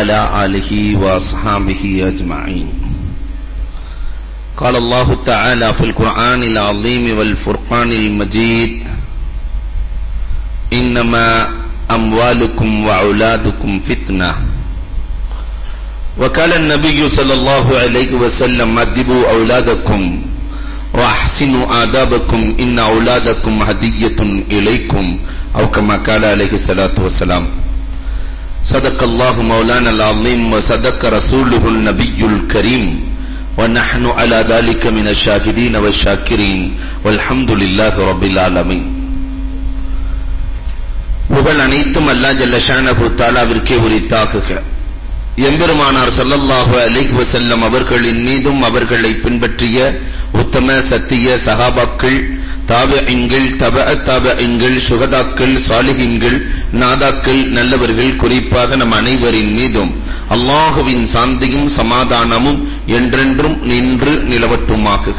وعلى آله وأصحابه أجمعين قال الله تعالى في القرآن العظيم والفرقان المجيد إنما أموالكم وأولادكم فتنة وقال النبي صلى الله عليه وسلم أدبوا أولادكم وأحسنوا آدابكم إن أولادكم هدية إليكم أو كما قال عليه الصلاة والسلام صدق الله مولانا العظيم وصدق رسوله النبي الكريم ونحن على ذلك من الشاهدين والشاكرين والحمد لله رب العالمين புகழ் அனைத்தும் அல்லா ஜல்லஷானஹு தாலாவிற்கே உரித்தாக்குக எம்பெருமானார் ஸல்லல்லாஹு அலைஹி வஸல்லம் அவர்களின் மீதும் அவர்களை பின்பற்றிய உத்தம சத்திய சஹாபாக்கள் தாபிஈன்கள் தபஅ தாபிஈன்கள் சுகதாக்கள் சாலிஹீன்கள் நாதாக்கள் நல்லவர்கள் குறிப்பாக நம் அனைவரின் மீதும் அல்லாஹுவின் சாந்தியும் சமாதானமும் என்றென்றும் நின்று நிலவட்டுமாக்குக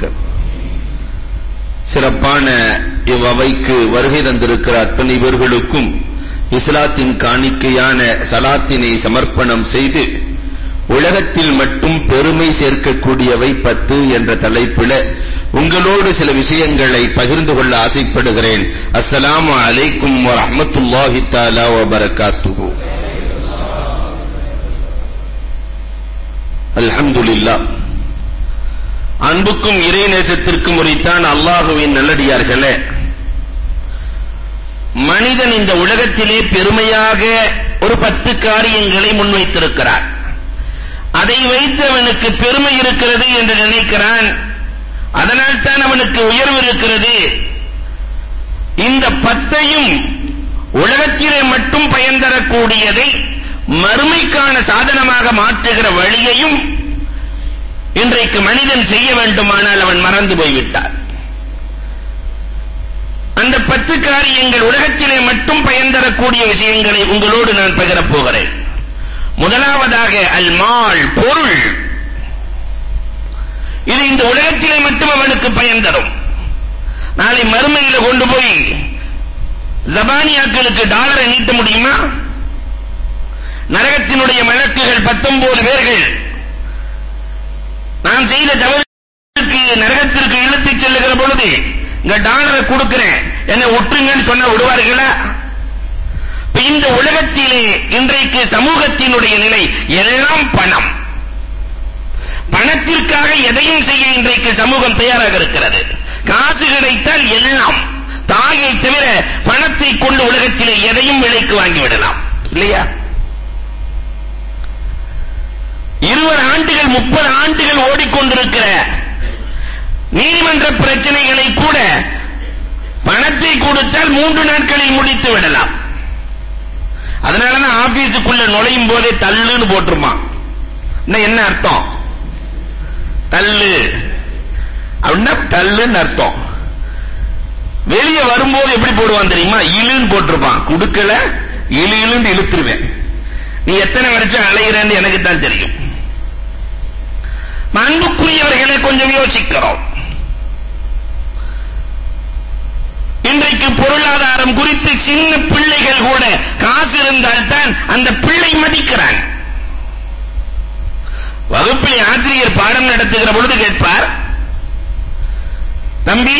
சிறப்பான இவ்வவைக்கு வருகை தந்திருக்கிற அத்தனை இவர்களுக்கும் இஸ்லாத்தின் காணிக்கையான சலாத்தினை சமர்ப்பணம் செய்து உலகத்தில் மட்டும் பெருமை சேர்க்கக்கூடியவை பத்து என்ற தலைப்பில உங்களோடு சில விஷயங்களை பகிர்ந்து கொள்ள ஆசைப்படுகிறேன் அஸ்ஸலாமு அலைக்கும் வரஹ்மத்துல்லாஹி தஆலா வ பரக்காத்துஹு அல்ஹம்துலில்லாஹ் அன்புக்கும் இறை நேசத்திற்கும் உரித்தான் அல்லாஹுவின் நல்லடியார்களே மனிதன் இந்த உலகத்திலே பெருமையாக ஒரு பத்து காரியங்களை முன்வைத்திருக்கிறார் அதை வைத்து அவனுக்கு பெருமை இருக்கிறது என்று நினைக்கிறான் அதனால் தான் அவனுக்கு உயர்வு இருக்கிறது இந்த பத்தையும் உலகத்திலே மட்டும் பயன் தரக்கூடியதை மறுமைக்கான சாதனமாக மாற்றுகிற வழியையும் இன்றைக்கு மனிதன் செய்ய வேண்டுமானால் அவன் மறந்து போய்விட்டார் அந்த பத்து காரியங்கள் உலகத்திலே மட்டும் பயன் தரக்கூடிய விஷயங்களை உங்களோடு நான் பகிரப் போகிறேன் முதலாவதாக அல் மால் பொருள் இது இந்த உலகத்திலே மட்டும் அவனுக்கு பயன் தரும் நாளை மறுமையில கொண்டு போய் ஜபானியாக்களுக்கு டாலரை நீட்ட முடியுமா நரகத்தினுடைய மலக்குகள் 19 பேர்கள் நான் செய்த தவறுக்கு நரகத்திற்கு இழுத்துச் செல்லுகிற பொழுது இங்க டாலரை கொடுக்கிறேன் என்ன ஒட்டுங்கன்னு சொன்னா விடுவார்களா இந்த உலகத்திலே இன்றைக்கு சமூகத்தினுடைய நிலை எல்லாம் பணம் பணத்திற்காக எதையும் செய்ய இன்றைக்கு சமூகம் தயாராக இருக்கிறது காசு கிடைத்தால் எல்லாம் தாயை தவிர பணத்தை கொண்டு உலகத்திலே எதையும் விலைக்கு வாங்கி விடலாம் இல்லையா இருபது ஆண்டுகள் முப்பது ஆண்டுகள் ஓடிக்கொண்டிருக்கிற நீதிமன்ற பிரச்சனைகளை கூட பணத்தை கொடுத்தால் மூன்று நாட்களில் முடித்து விடலாம் அதனாலதான் ஆபீஸுக்குள்ள நுழையும் போதே தள்ளுன்னு போட்டுருப்பான் என்ன அர்த்தம் தள்ளு அப்படின்னா தள்ளுன்னு அர்த்தம் வெளியே வரும்போது எப்படி போடுவான் தெரியுமா இழுன்னு போட்டிருப்பான் குடுக்கல இழு இழுன்னு இழுத்துருவேன் நீ எத்தனை வருஷம் அலைகிறேன்னு எனக்கு தான் தெரியும் அன்புக்குரியவர்களை கொஞ்சம் யோசிக்கிறோம் இன்றைக்கு பொருளாதாரம் குறித்து சின்ன பிள்ளைகள் கூட காசு இருந்தால் தான் அந்த பிள்ளை மதிக்கிறான் வகுப்பில் ஆசிரியர் பாடம் நடத்துகிற பொழுது கேட்பார் தம்பி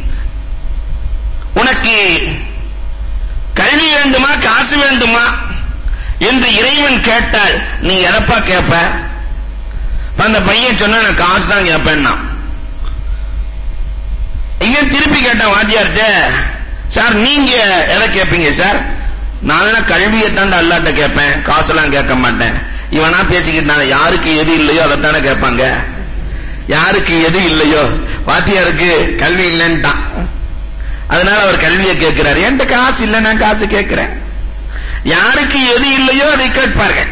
உனக்கு கல்வி வேண்டுமா காசு வேண்டுமா என்று இறைவன் கேட்டால் நீ எதப்பா கேட்ப அந்த பையன் சொன்னா நான் காசு தான் கேட்பேன்னா இங்க திருப்பி கேட்டான் வாத்தியார்ட்ட சார் நீங்க எதை கேட்பீங்க சார் நான் கல்வியை தாண்டா அல்லாட்ட கேட்பேன் காசெல்லாம் கேட்க மாட்டேன் இவனா பேசிக்கிட்டான் யாருக்கு எது இல்லையோ அதைத்தானே கேட்பாங்க யாருக்கு எது இல்லையோ வாத்தியாருக்கு கல்வி இல்லைன்ட்டான் அதனால அவர் கல்வியை கேட்கிறார் என்கிட்ட காசு இல்லை நான் காசு கேட்கிறேன் யாருக்கு எது இல்லையோ அதை கேட்பார்கள்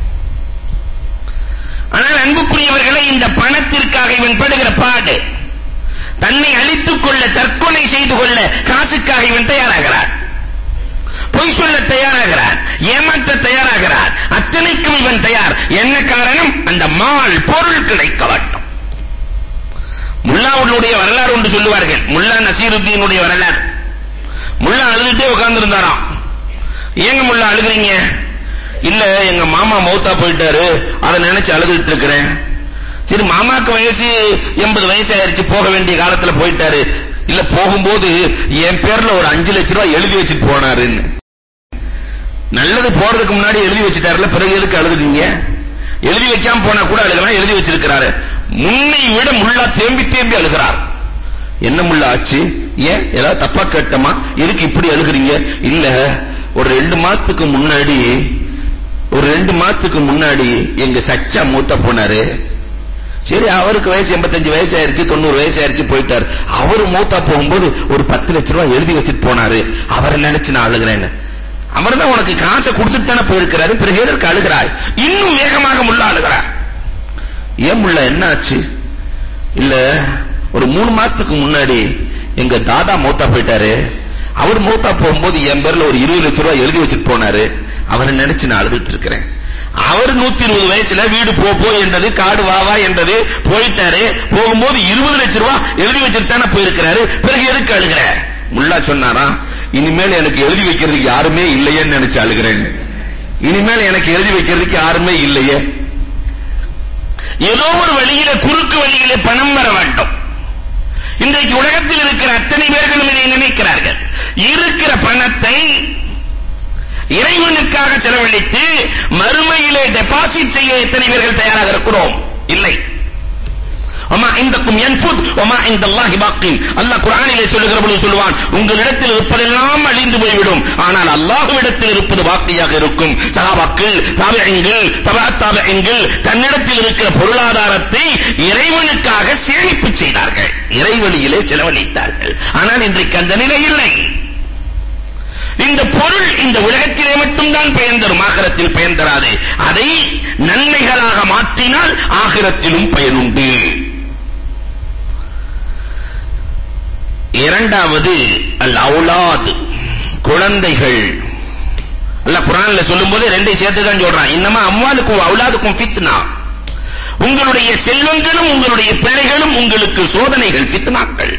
ஆனால் அன்புக்குரியவர்களை இந்த பணத்திற்காக இவன் படுகிற பாடு தன்னை அழித்துக் கொள்ள தற்கொலை செய்து கொள்ள காசுக்காக இவன் தயாராகிறான் பொய் சொல்ல தயாராகிறான் ஏமாற்ற தயாராகிறான் அத்தனைக்கும் இவன் தயார் என்ன காரணம் அந்த மால் பொருள் கிடைக்க வேண்டும் முல்லாவுடைய வரலாறு ஒன்று சொல்லுவார்கள் முல்லா நசீருத்தீனுடைய வரலாறு முல்லா அழுதுட்டே உட்கார்ந்து இருந்தாராம் ஏங்க முல்லா அழுகுறீங்க இல்ல எங்க மாமா மௌத்தா போயிட்டாரு அதை நினைச்சு அழுதுட்டு இருக்கிறேன் சரி மாமாக்கு வயசு எண்பது வயசு ஆயிருச்சு போக வேண்டிய காலத்துல போயிட்டாரு இல்ல போகும்போது என் பேர்ல ஒரு அஞ்சு லட்சம் ரூபாய் எழுதி வச்சுட்டு போனாருன்னு நல்லது போறதுக்கு முன்னாடி எழுதி வச்சுட்டாருல பிறகு எதுக்கு அழுதுட்டீங்க எழுதி வைக்காம போனா கூட அழுகலாம் எழுதி வச்சிருக்கிறாரு முன்னை விட முள்ளா தேம்பி தேம்பி அழுகிறார் என்ன முள்ள ஆச்சு ஏன் ஏதாவது தப்பா கேட்டமா எதுக்கு இப்படி அழுகுறீங்க இல்ல ஒரு ரெண்டு மாசத்துக்கு முன்னாடி ஒரு ரெண்டு மாசத்துக்கு முன்னாடி எங்க சச்சா மூத்த போனாரு சரி அவருக்கு வயசு 85 வயசு ஆயிருச்சு 90 வயசு ஆயிருச்சு போயிட்டார் அவர் மூத்தா போகும்போது ஒரு 10 லட்சம் ரூபாய் எழுதி வச்சுட்டு போனாரு அவரை நினைச்சு நான் அழுகிறேன்னு அவர் தான் உனக்கு காசை கொடுத்துட்டு தானே போயிருக்கிறாரு பிறகு எதற்கு அழுகிறாய் இன்னும் வேகமாக முள்ள அழுகிறார் ஏன் முள்ள என்ன ஆச்சு இல்ல ஒரு மூணு மாசத்துக்கு முன்னாடி எங்க தாதா மூத்தா போயிட்டாரு அவர் மூத்தா போகும்போது என் பேர்ல ஒரு 20 லட்சம் ரூபாய் எழுதி வச்சுட்டு போனாரு அவரை நினைச்சு நான் அழுதுட்டு இருக்கிறேன் அவர் 120 வயசுல வீடு போ போ என்றது காடு வா வா என்றது போயிட்டாரு போகும்போது 20 லட்சம் ரூபாய் எழுதி வச்சுட்டு தானே போயிருக்கிறாரு பிறகு எதுக்கு அழுகிற முல்லா சொன்னாரா இனிமேல் எனக்கு எழுதி வைக்கிறதுக்கு யாருமே இல்லையேன்னு நினைச்சு அழுகிறேன்னு இனிமேல் எனக்கு எழுதி வைக்கிறதுக்கு யாருமே இல்லையே ஏதோ ஒரு வழியில குறுக்கு வழியிலே பணம் வர வேண்டும் இன்றைக்கு உலகத்தில் இருக்கிற அத்தனை பேர்களும் இதை நினைக்கிறார்கள் இருக்கிற பணத்தை இறைவனுக்காக செலவழித்து மறுமையிலே டெபாசிட் செய்ய எத்தனை பேர்கள் தயாராக இருக்கிறோம் இல்லை ஒமா இந்தக்கும் யன்ஃபுத் ஒமா இந்தல்லாஹி பாக்கின் அல்லாஹ் குர்ஆனிலே சொல்லுகிற பொழுது சொல்லுவான் உங்களிடத்தில் இருப்பதெல்லாம் அழிந்து போய்விடும் ஆனால் அல்லாஹ்விடத்தில் இருப்பது பாக்கியாக இருக்கும் சஹாபாக்கள் தாபிஈன்கள் தபஅத் தாபிஈன்கள் தன்னிடத்தில் இருக்கிற பொருளாதாரத்தை இறைவனுக்காக சேமிப்பு செய்தார்கள் இறைவழியிலே செலவழித்தார்கள் ஆனால் இன்றைக்கு அந்த நிலை இல்லை இந்த பொருள் இந்த உலகத்திலே மட்டும்தான் பயன் தரும் ஆகிரத்தில் பயன் தராது அதை நன்மைகளாக மாற்றினால் ஆகிரத்திலும் பயனுண்டு இரண்டாவது அல் அவுலாத் குழந்தைகள் அல்லாஹ் குர்ஆன்ல சொல்லும்போது ரெண்டை சேர்த்து தான் சொல்றான் இன்னமா அம்வாலுக்கும் அவுலாதுக்கும் ஃபித்னா உங்களுடைய செல்வங்களும் உங்களுடைய பிள்ளைகளும் உங்களுக்கு சோதனைகள் ஃபித்னாக்கள்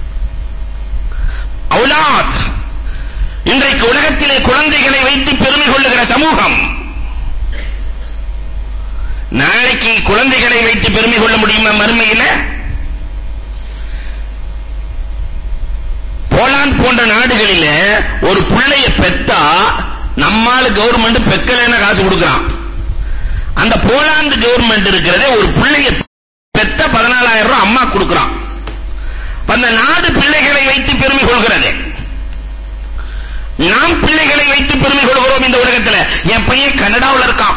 அவுலாத் இன்றைக்கு உலகத்திலே குழந்தைகளை வைத்து பெருமை கொள்ளுகிற சமூகம் நாளைக்கு குழந்தைகளை வைத்து பெருமை கொள்ள முடியுமா மறுமையில போலாந்து போன்ற நாடுகளில ஒரு புள்ளைய பெத்தா நம்மால கவர்மெண்ட் பெக்கலைன்னா காசு கொடுக்கறான் அந்த போலாந்து கவர்மெண்ட் இருக்கிறதே ஒரு புள்ளைய பெத்த 14000 ரூபாய் அம்மா கொடுக்கறான் அந்த நாடு பிள்ளைகளை வைத்து பெருமை கொள்கிறது நாம் பிள்ளைகளை வைத்து பெருமை கொள்கிறோம் இந்த உலகத்துல என் பையன் கனடாவுல இருக்கான்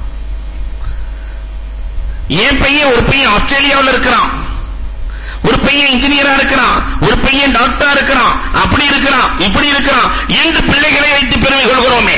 என் பையன் ஒரு பையன் ஆஸ்திரேலியாவுல இருக்கிறான் ஒரு பையன் இன்ஜினியரா இருக்கிறான் ஒரு பையன் டாக்டரா இருக்கிறான் அப்படி இருக்கிறான் இப்படி இருக்கிறான் என்று பிள்ளைகளை வைத்து பெருமை கொள்கிறோமே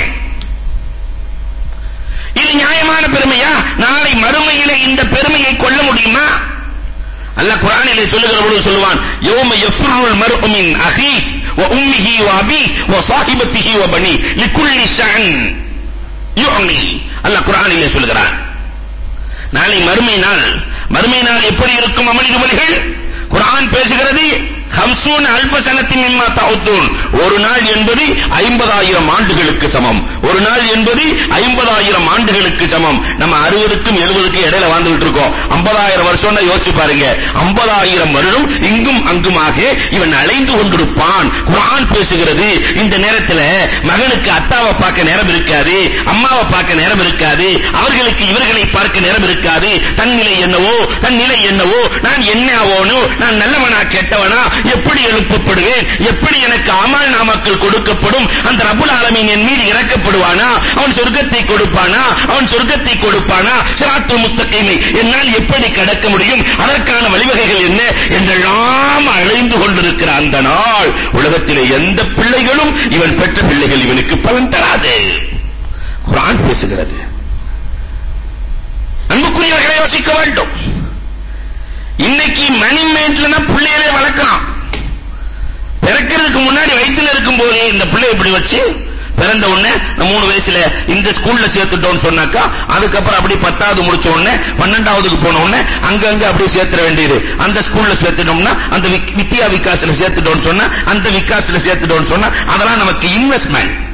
இது நியாயமான பெருமையா நாளை மறுமையிலே இந்த பெருமையை கொள்ள முடியுமா அல்லாஹ் குர்ஆனிலே சொல்லுகிற பொழுது சொல்லுவான் யௌம யஃபிருல் மர்உ மின் அஹி வ உம்மிஹி வ அபி வ ஸாஹிபத்திஹி வ பனி லிக்குல்லி ஷஅன் யுஅனி அல்லாஹ் குர்ஆனிலே சொல்லுகிறான் நாளை மறுமை நாள் மறுமை நாள் எப்படி இருக்கும் அமளிது வழிகள் குர்ஆன் பேசுகிறது ஹம்சூன் அல்ஃப சனத்தின் மிம்மா தவுத்தூன் ஒரு நாள் என்பது ஐம்பதாயிரம் ஆண்டுகளுக்கு சமம் ஒரு நாள் என்பது ஐம்பதாயிரம் ஆண்டுகளுக்கு சமம் நம்ம அறுபதுக்கும் எழுபதுக்கும் இடையில வாழ்ந்துட்டு இருக்கோம் ஐம்பதாயிரம் வருஷம்னா யோசிச்சு பாருங்க ஐம்பதாயிரம் வருடம் இங்கும் அங்குமாக இவன் அலைந்து கொண்டிருப்பான் குர்ஆன் பேசுகிறது இந்த நேரத்துல மகனுக்கு அத்தாவை பார்க்க நேரம் இருக்காது அம்மாவை பார்க்க நேரம் இருக்காது அவர்களுக்கு இவர்களை பார்க்க நேரம் இருக்காது தன் நிலை என்னவோ தன் நிலை என்னவோ நான் என்ன ஆவோனோ நான் நல்லவனா கெட்டவனா எப்படி எழுப்பப்படுவேன் எப்படி எனக்கு அமல் நாமக்கள் கொடுக்கப்படும் அந்த ரப்புல் ஆலமீன் என் மீது இறக்கப்படுவானா அவன் சொர்க்கத்தை கொடுப்பானா அவன் சொர்க்கத்தை கொடுப்பானா சிராத்துல் முஸ்தகீமை என்னால் எப்படி கடக்க முடியும் அதற்கான வழிவகைகள் என்ன என்றெல்லாம் அழைந்து கொண்டிருக்கிற அந்த நாள் உலகத்திலே எந்த பிள்ளைகளும் இவன் பெற்ற பிள்ளைகள் இவனுக்கு பலன் தராது குர்ஆன் பேசுகிறது அன்புக்குரியவர்களை யோசிக்க வேண்டும் இன்னைக்கு மணி மேட்லனா பிள்ளைகளே வளர்க்கலாம் பிறக்கிறதுக்கு முன்னாடி வயித்துல இருக்கும் போதே இந்த பிள்ளை இப்படி வச்சு பிறந்த உடனே நம்ம மூணு வயசுல இந்த ஸ்கூல்ல சேர்த்துட்டோம்னு சொன்னாக்கா அதுக்கப்புறம் அப்படி பத்தாவது முடிச்ச உடனே பன்னெண்டாவதுக்கு போன உடனே அங்கங்க அப்படியே சேர்த்துற வேண்டியது அந்த ஸ்கூல்ல சேர்த்துட்டோம்னா அந்த வித்யா விகாஸ்ல சேர்த்துட்டோம்னு சொன்னா அந்த விகாஸ்ல சேர்த்துட்டோம்னு சொன்னா அதெல்லாம் நமக்கு இன்வெஸ்ட்மெண்ட்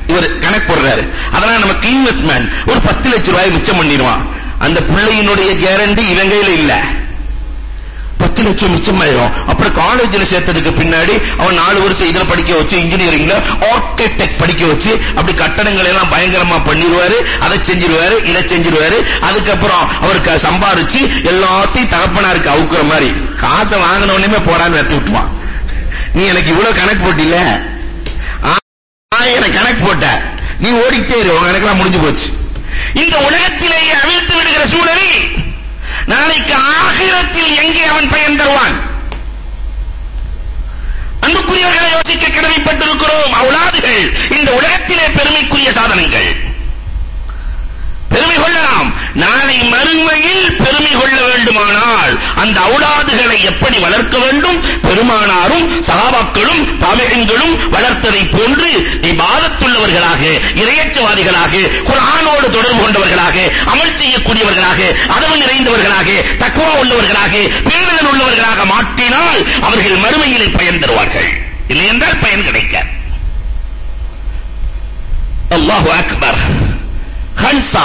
இவர் கணக்கு போடுறாரு அதனால நமக்கு இன்வெஸ்ட்மென்ட் ஒரு 10 லட்சம் ரூபாய் மிச்சம் பண்ணிடுவான் அந்த பிள்ளையினுடைய கேரண்டி இவன் கையில இல்ல பத்து லட்சம் மிச்சமாயிரும் அப்புறம் காலேஜ்ல சேர்த்ததுக்கு பின்னாடி அவன் நாலு வருஷம் இதுல படிக்க வச்சு இன்ஜினியரிங்ல ஆர்கிடெக்ட் படிக்க வச்சு அப்படி கட்டடங்கள் எல்லாம் பயங்கரமா பண்ணிடுவாரு அதை செஞ்சிருவாரு இதை செஞ்சிருவாரு அதுக்கப்புறம் அவருக்கு சம்பாரிச்சு எல்லாத்தையும் தகப்பனாருக்கு அவுக்குற மாதிரி காசை வாங்கின உடனே போடான்னு வெட்டி விட்டுவான் நீ எனக்கு இவ்வளவு கணக்கு போட்டில ஆயிரம் கணக்கு போட்ட நீ ஓடிட்டே இரு உன் கணக்கெல்லாம் முடிஞ்சு போச்சு இந்த உலகத்திலேயே அவிழ்த்து விடுகிற சூழலில் நாளைக்கு ஆகிரத்தில் எங்கே அவன் பயன் தருவான் அன்புக்குரியவர்களை யோசிக்க கடமைப்பட்டிருக்கிறோம் அவுலாதுகள் இந்த உலகத்திலே பெருமைக்குரிய சாதனங்கள் பெருமை கொள்ளலாம் நாளை மறுமையில் பெருமை கொள்ள வேண்டுமானால் அந்த அவுலாதுகளை எப்படி வளர்க்க வேண்டும் பெருமானாரும் சகாபாக்களும் தாமிகங்களும் வளர்த்ததை போன்று இபாதத்துள்ளவர்களாக இறையச்சவாதிகளாக குர்ஆனோடு தொடர்பு கொண்டவர்களாக அமல் செய்யக்கூடியவர்களாக அதவு நிறைந்தவர்களாக தக்குவா உள்ளவர்களாக பேணுதல் உள்ளவர்களாக மாற்றினால் அவர்கள் மறுமையிலே பயன் தருவார்கள் இல்லை என்றால் பயன் கிடைக்க அல்லாஹு அக்பர் ஹன்சா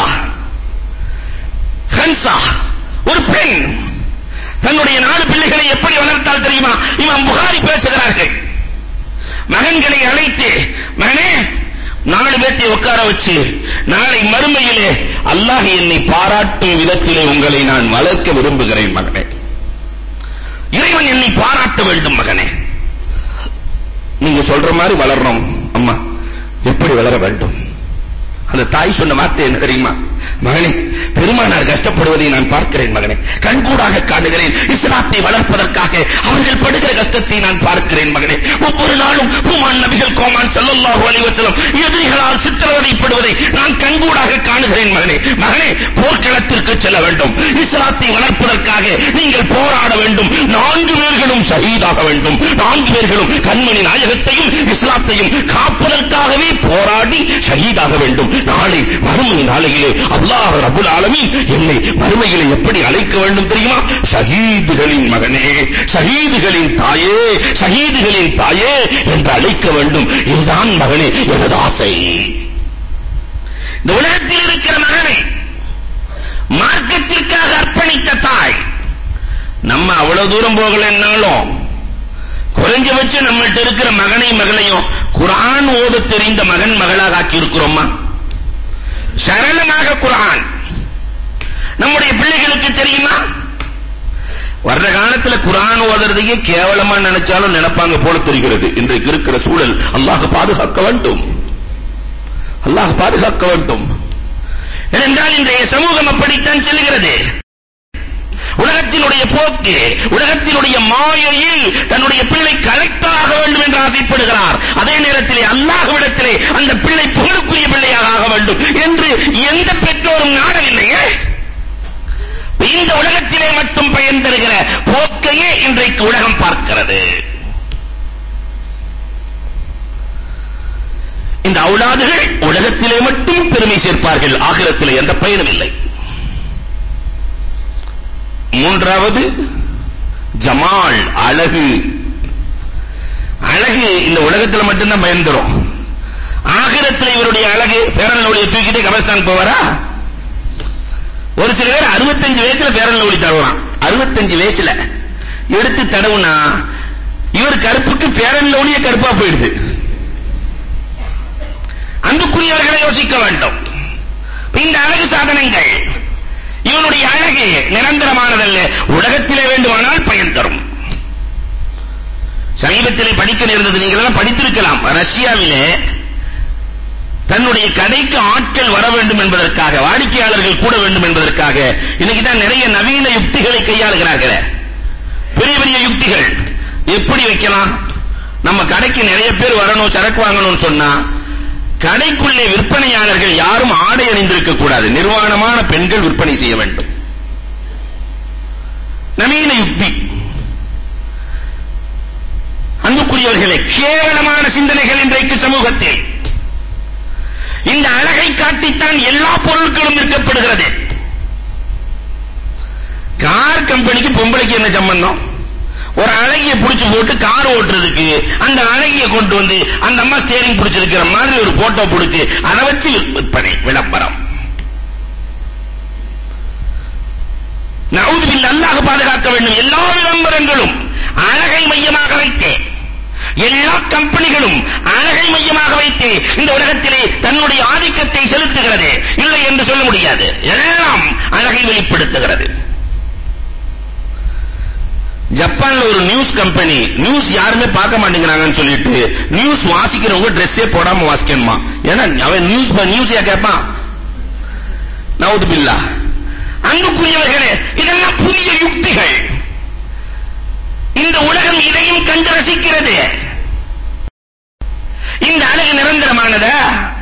ஹன்சா ஒரு பெண் தன்னுடைய நாலு பிள்ளைகளை எப்படி வளர்த்தால் தெரியுமா இமாம் புகாரி பேசுகிறார்கள் மகன்களை அழைத்து மகனே நாலு பேர்த்தை உட்கார வச்சு நாளை மறுமையிலே அல்லாஹ் என்னை பாராட்டும் விதத்திலே உங்களை நான் வளர்க்க விரும்புகிறேன் மகனே இறைவன் என்னை பாராட்ட வேண்டும் மகனே நீங்க சொல்ற மாதிரி வளரணும் அம்மா எப்படி வளர வேண்டும் அந்த தாய் சொன்ன வார்த்தை என்ன தெரியுமா மகனே பெருமானார் கஷ்டப்படுவதை நான் பார்க்கிறேன் மகனே கண்கூடாக காணுகிறேன் இஸ்லாத்தை வளர்ப்பதற்காக அவர்கள் படுகிற கஷ்டத்தை நான் பார்க்கிறேன் மகனே ஒவ்வொரு நாளும் பூமான் நபிகள் கோமான் ஸல்லல்லாஹு அலைஹி வஸல்லம் எதிரிகளால் சித்திரவதைப்படுவதை நான் கண்கூடாக காணுகிறேன் மகனே மகனே போர்க்களத்திற்கு செல்ல வேண்டும் இஸ்லாத்தை வளர்ப்பதற்காக நீங்கள் போராட வேண்டும் நான்கு பேர்களும் ஷஹீதாக வேண்டும் நான்கு பேர்களும் கண்மணி நாயகத்தையும் இஸ்லாத்தையும் காப்பதற்காகவே போராடி ஷஹீதாக வேண்டும் நாளை மறுமை நாளையிலே அல்லாஹ் ரபுல் ஆலமீன் என்னை மறுமையிலே எப்படி அழைக்க வேண்டும் தெரியுமா ஷஹீதுகளின் மகனே ஷஹீதுகளின் தாயே ஷஹீதுகளின் தாயே என்று அழைக்க வேண்டும் இதுதான் மகனே எனது ஆசை இந்த உலகத்தில் இருக்கிற மகனை மார்க்கத்திற்காக அர்ப்பணித்த தாய் நம்ம அவ்வளவு தூரம் போகலைன்னாலும் குறைஞ்சபட்சம் நம்மகிட்ட இருக்கிற மகனை மகளையும் குர்ஆன் ஓத தெரிந்த மகன் மகளாக ஆக்கி இருக்கிறோமா சரளமாக குர்ஆன் நம்முடைய பிள்ளைகளுக்கு தெரியுமா வர்ற காலத்துல குர்ஆன் ஓதுறதையே கேவலமா நினைச்சாலும் நினைப்பாங்க போல தெரிகிறது இன்றைக்கு இருக்கிற சூழல் அல்லாஹ் பாதுகாக்க வேண்டும் அல்லாஹ் பாதுகாக்க வேண்டும் ஏனென்றால் இன்றைய சமூகம் அப்படித்தான் செல்கிறது உலகத்தினுடைய போக்கு உலகத்தினுடைய மாயையில் தன்னுடைய பிள்ளை கலெக்டராக வேண்டும் என்று ஆசைப்படுகிறார் அதே நேரத்திலே அல்லாஹ்விடத்திலே அந்த பிள்ளை புகழுக்குரிய பிள்ளையாக ஆக வேண்டும் என்று எந்த பெற்றோரும் நாடவில்லையே இந்த உலகத்திலே மட்டும் பயன் தருகிற போக்கையே இன்றைக்கு உலகம் பார்க்கிறது இந்த அவுலாதுகள் உலகத்திலே மட்டும் பெருமை சேர்ப்பார்கள் ஆகிரத்திலே எந்த பயனும் இல்லை மூன்றாவது ஜமால் அழகு அழகு இந்த உலகத்துல மட்டும்தான் பயன் தரும் ஆகிரத்தில் இவருடைய அழகு பேரன் லவ்லியை தூக்கிட்டு கபஸ்தான் போவாரா ஒரு சில பேர் 65 வயசுல பேரன் லவ்லி தடவுறான் 65 வயசுல எடுத்து தடவுனா இவர் கருப்புக்கு பேரன் லவ்லியே கருப்பா போயிடுது அன்புக்குரியவர்களை யோசிக்க வேண்டும் இந்த அழகு சாதனங்கள் இவனுடைய அழகு நிரந்தரமானதல்ல உலகத்திலே வேண்டுமானால் பயன் தரும் சமீபத்திலே படிக்க நேர்ந்தது நீங்கள் எல்லாம் படித்திருக்கலாம் ரஷ்யாவிலே தன்னுடைய கடைக்கு ஆட்கள் வர வேண்டும் என்பதற்காக வாடிக்கையாளர்கள் கூட வேண்டும் என்பதற்காக இன்னைக்கு தான் நிறைய நவீன யுக்திகளை கையாளுகிறார்கள் பெரிய பெரிய யுக்திகள் எப்படி வைக்கலாம் நம்ம கடைக்கு நிறைய பேர் வரணும் சரக்கு வாங்கணும்னு சொன்னா கடைக்குள்ளே விற்பனையாளர்கள் யாரும் ஆடை அணிந்திருக்க கூடாது நிர்வாணமான பெண்கள் விற்பனை செய்ய வேண்டும் நவீன யுக்தி அன்புக்குரியவர்களே கேவலமான சிந்தனைகள் இன்றைக்கு சமூகத்தில் இந்த அழகை காட்டித்தான் எல்லா பொருட்களும் விற்கப்படுகிறது கார் கம்பெனிக்கு பொம்பளைக்கு என்ன சம்பந்தம் ஒரு அழகிய புடிச்சு போட்டு கார் கார் ஓட்டுறதுக்கு அந்த அழகிய கொண்டு வந்து அந்த அம்மா ஸ்டீரிங் பிடிச்சிருக்கிற மாதிரி ஒரு போட்டோ பிடிச்சு அதை வச்சு விற்பனை விளம்பரம் நவுது பில் அல்லாஹ் பாதுகாக்க வேண்டும் எல்லா விளம்பரங்களும் அழகை மையமாக வைத்தே எல்லா கம்பெனிகளும் அழகை மையமாக வைத்து இந்த உலகத்திலே தன்னுடைய ஆதிக்கத்தை செலுத்துகிறது இல்லை என்று சொல்ல முடியாது எல்லாம் அழகை வெளிப்படுத்துகிறது ஜப்பான்ல ஒரு நியூஸ் கம்பெனி நியூஸ் யாருமே பார்க்க மாட்டேங்கிறாங்கன்னு சொல்லிட்டு நியூஸ் வாசிக்கிறவங்க ட்ரெஸ்ஸே போடாம வாசிக்கணுமா ஏன்னா அவன் நியூஸ் நியூஸையா கேட்பான் நவுது பில்லா அன்புக்குரியவர்களே இதெல்லாம் புதிய யுக்திகள் இந்த உலகம் இதையும் கண்டு ரசிக்கிறது இந்த அழகு நிரந்தரமானதா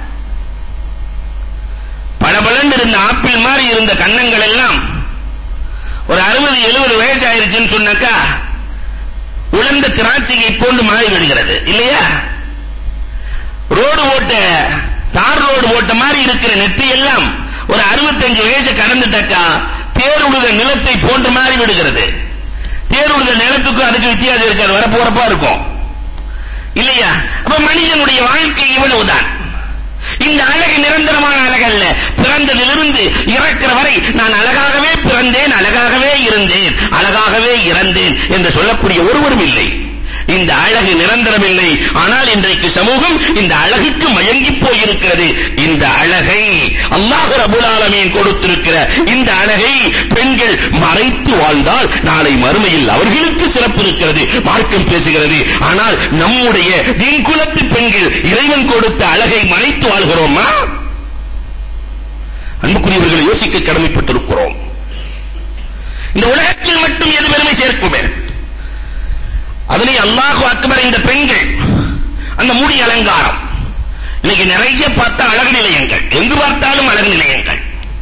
பளபளன்னு இருந்த ஆப்பிள் மாதிரி இருந்த கன்னங்கள் எல்லாம் ஒரு அறுபது எழுபது வயசு ஆயிருச்சுன்னு சொன்னாக்கா உலர்ந்த திராட்சையை போன்று மாறி விடுகிறது இல்லையா ரோடு ஓட்ட தார் ரோடு ஓட்ட மாதிரி இருக்கிற நெற்றி எல்லாம் ஒரு 65 வயசு கடந்துட்டாக்கா தேருழுத நிலத்தை போன்று மாறி விடுகிறது தேருழுத நிலத்துக்கும் அதுக்கு வித்தியாசம் இருக்காது வரப்போறப்பா இருக்கும் இல்லையா அப்ப மனிதனுடைய வாழ்க்கை இவ்வளவுதான் இந்த அழகு நிரந்தரமான அழகு அல்ல பிறந்ததிலிருந்து இறக்கிற வரை நான் அழகாகவே பிறந்தேன் அழகாகவே இருந்தேன் அழகாகவே இறந்தேன் என்று சொல்லக்கூடிய ஒருவரும் இல்லை இந்த அழகு நிரந்தரமில்லை ஆனால் இன்றைக்கு சமூகம் இந்த அழகுக்கு மயங்கி போயிருக்கிறது இந்த அழகை அல்லாஹ் ரபுல் ஆலமீன் கொடுத்திருக்கிற இந்த அழகை பெண்கள் மறைத்து வாழ்ந்தால் நாளை மறுமையில் அவர்களுக்கு சிறப்பு இருக்கிறது மார்க்கம் பேசுகிறது ஆனால் நம்முடைய தீன் குலத்து பெண்கள் இறைவன் கொடுத்த அழகை மறைத்து வாழ்கிறோமா அன்புக்குரியவர்களை யோசிக்க கடமைப்பட்டிருக்கிறோம் இந்த உலகத்தில் மட்டும் எது பெருமை சேர்க்குமே அதிலே அல்லாஹு அக்பர் இந்த பெண்கள் அந்த முடி அலங்காரம் இன்னைக்கு நிறைய பார்த்தா அழகு நிலையங்கள் எங்கு பார்த்தாலும் அழகு நிலையங்கள்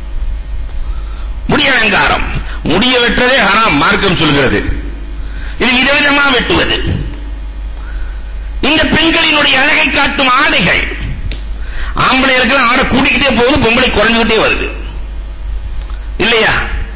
முடி அலங்காரம் முடிய வெட்டுறதே ஹராம் மார்க்கம் சொல்கிறது இது விதவிதமா வெட்டுவது இந்த பெண்களினுடைய அழகை காட்டும் ஆடைகள் ஆம்பளைகளுக்கு ஆடை கூட்டிக்கிட்டே போகுது பொம்பளை குறைஞ்சுக்கிட்டே வருது இல்லையா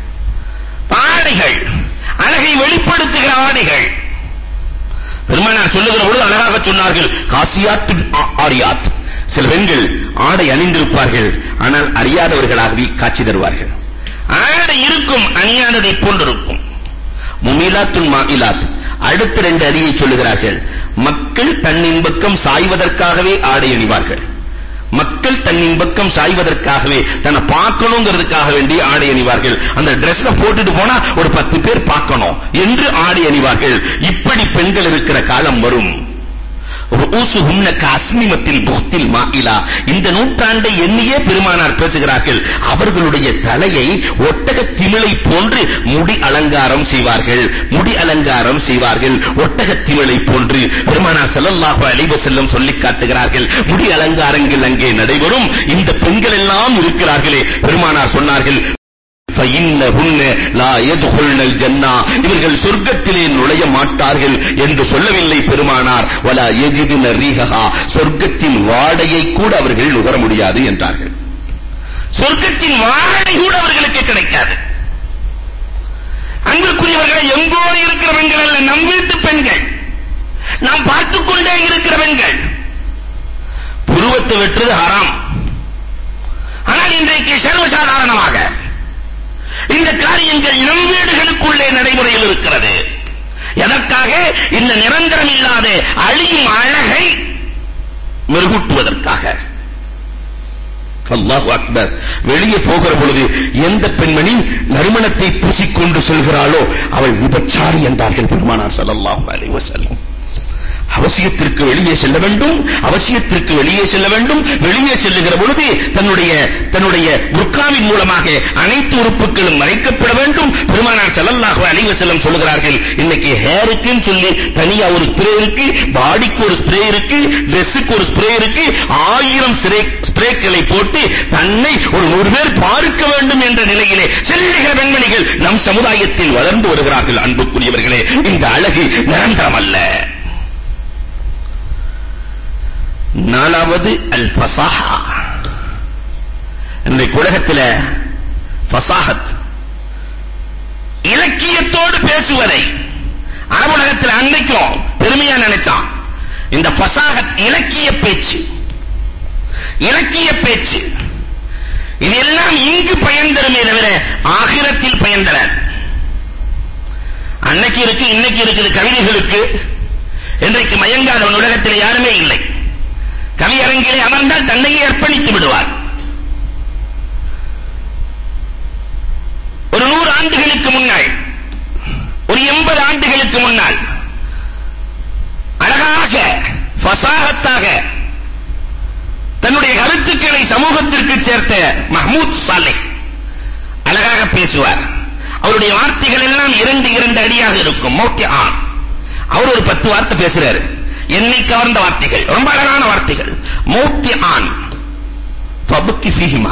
ஆடைகள் அழகை வெளிப்படுத்துகிற ஆடைகள் பெருமானார் சொல்லுகிற பொழுது அழகாக சொன்னார்கள் காசியாத் ஆரியாத் சில பெண்கள் ஆடை அணிந்திருப்பார்கள் ஆனால் அறியாதவர்களாகவே காட்சி தருவார்கள் ஆடை இருக்கும் அணியாததை போன்றிருக்கும் முமிலாத்துன் மாயிலாத் அடுத்த ரெண்டு அடியை சொல்லுகிறார்கள் மக்கள் தன்னின் பக்கம் சாய்வதற்காகவே ஆடை அணிவார்கள் மக்கள் தன்னின் பக்கம் சாய்வதற்காகவே தன்னை பார்க்கணுங்கிறதுக்காக வேண்டி ஆடை அணிவார்கள் அந்த Dress-அ போட்டுட்டு போனா ஒரு பத்து பேர் பார்க்கணும் என்று ஆடை அணிவார்கள் இப்படி பெண்கள் இருக்கிற காலம் வரும் ரூசுஹுன்ன காஸ்னிமத்தில் புக்தில் மாயிலா இந்த நூற்றாண்டை எண்ணியே பெருமானார் பேசுகிறார்கள் அவர்களுடைய தலையை ஒட்டக திமிலை போன்று முடி அலங்காரம் செய்வார்கள் முடி அலங்காரம் செய்வார்கள் ஒட்டக திமிலை போன்று பெருமானார் ஸல்லல்லாஹு அலைஹி வஸல்லம் சொல்லிக் காட்டுகிறார்கள் முடி அலங்காரங்கள் அங்கே நடைபெறும் இந்த பெண்கள் எல்லாம் இருக்கிறார்களே பெருமானார் சொன்னார்கள் فإنهن لا يدخلن الجنة இவர்கள் சொர்க்கத்திலே நுழைய மாட்டார்கள் என்று சொல்லவில்லை பெருமானார் வலா يجدن ريحها சொர்க்கத்தின் வாடையை கூட அவர்கள் நுகர முடியாது என்றார்கள் சொர்க்கத்தின் வாடை கூட அவர்களுக்கு கிடைக்காது அன்புக்குரியவர்களை எங்கோ இருக்கிற பெண்கள் அல்ல நம் வீட்டு பெண்கள் நாம் பார்த்துக் கொண்டே இருக்கிற பெண்கள் புருவத்தை வெட்டுறது ஹராம் ஆனால் இன்றைக்கு சர்வசாதாரணமாக இந்த காரியங்கள் நம் வீடுகளுக்குள்ளே நடைமுறையில் இருக்கிறது எதற்காக இந்த நிரந்தரம் இல்லாத அழியும் அழகை மெருகூட்டுவதற்காக அல்லாஹ் அக்பர் வெளியே போகிற பொழுது எந்த பெண்மணி நறுமணத்தை பூசிக்கொண்டு செல்கிறாளோ அவள் விபச்சாரி என்றார்கள் பெருமானார் ஸல்லல்லாஹு அலைஹி வஸல்லம் அவசியத்திற்கு வெளியே செல்ல வேண்டும் அவசியத்திற்கு வெளியே செல்ல வேண்டும் வெளியே செல்லுகிற பொழுது தன்னுடைய தன்னுடைய புர்காவின் மூலமாக அனைத்து உறுப்புகளும் மறைக்கப்பட வேண்டும் பெருமானார் ஸல்லல்லாஹு அலைஹி வஸல்லம் சொல்கிறார்கள் இன்னைக்கு ஹேருக்குன்னு சொல்லி தனியா ஒரு ஸ்ப்ரே இருக்கு பாடிக்கு ஒரு ஸ்ப்ரே இருக்கு Dressக்கு ஒரு ஸ்ப்ரே இருக்கு ஆயிரம் ஸ்ப்ரேக்களை போட்டு தன்னை ஒரு நூறு பேர் பார்க்க வேண்டும் என்ற நிலையிலே செல்லுகிற பெண்மணிகள் நம் சமுதாயத்தில் வளர்ந்து வருகிறார்கள் அன்புக்குரியவர்களே இந்த அழகு நிரந்தரம் அல்ல நாலாவது அல் ஃபசாஹா இன்றைக்கு உலகத்தில் ஃபசாஹத் இலக்கியத்தோடு பேசுவதை அரபுலகத்தில் அன்னைக்கும் பெருமையா நினைச்சான் இந்த ஃபசாகத் இலக்கிய பேச்சு இலக்கிய பேச்சு இதெல்லாம் இங்கு பயன் தருமே தவிர ஆகிரத்தில் பயன் தராது அன்னைக்கு இருக்கு இன்னைக்கு இருக்குது கவிதைகளுக்கு இன்றைக்கு மயங்காதவன் உலகத்தில் யாருமே இல்லை கவியரங்கிலே அமர்ந்தால் தன்னையே அர்ப்பணித்து விடுவார் ஒரு நூறு ஆண்டுகளுக்கு முன்னால் ஒரு எண்பது ஆண்டுகளுக்கு முன்னால் அழகாக ஃபசாகத்தாக தன்னுடைய கருத்துக்களை சமூகத்திற்கு சேர்த்த மஹ்மூத் சாலிஹ் அழகாக பேசுவார் அவருடைய வார்த்தைகள் எல்லாம் இரண்டு இரண்டு அடியாக இருக்கும் மௌத்திய ஆன் அவர் ஒரு பத்து வார்த்தை பேசுறாரு என்னை கவர்ந்த வார்த்தைகள் ரொம்ப அழகான வார்த்தைகள் மௌத்திய ஆன் ஃபபுக்கி ஃபீஹிமா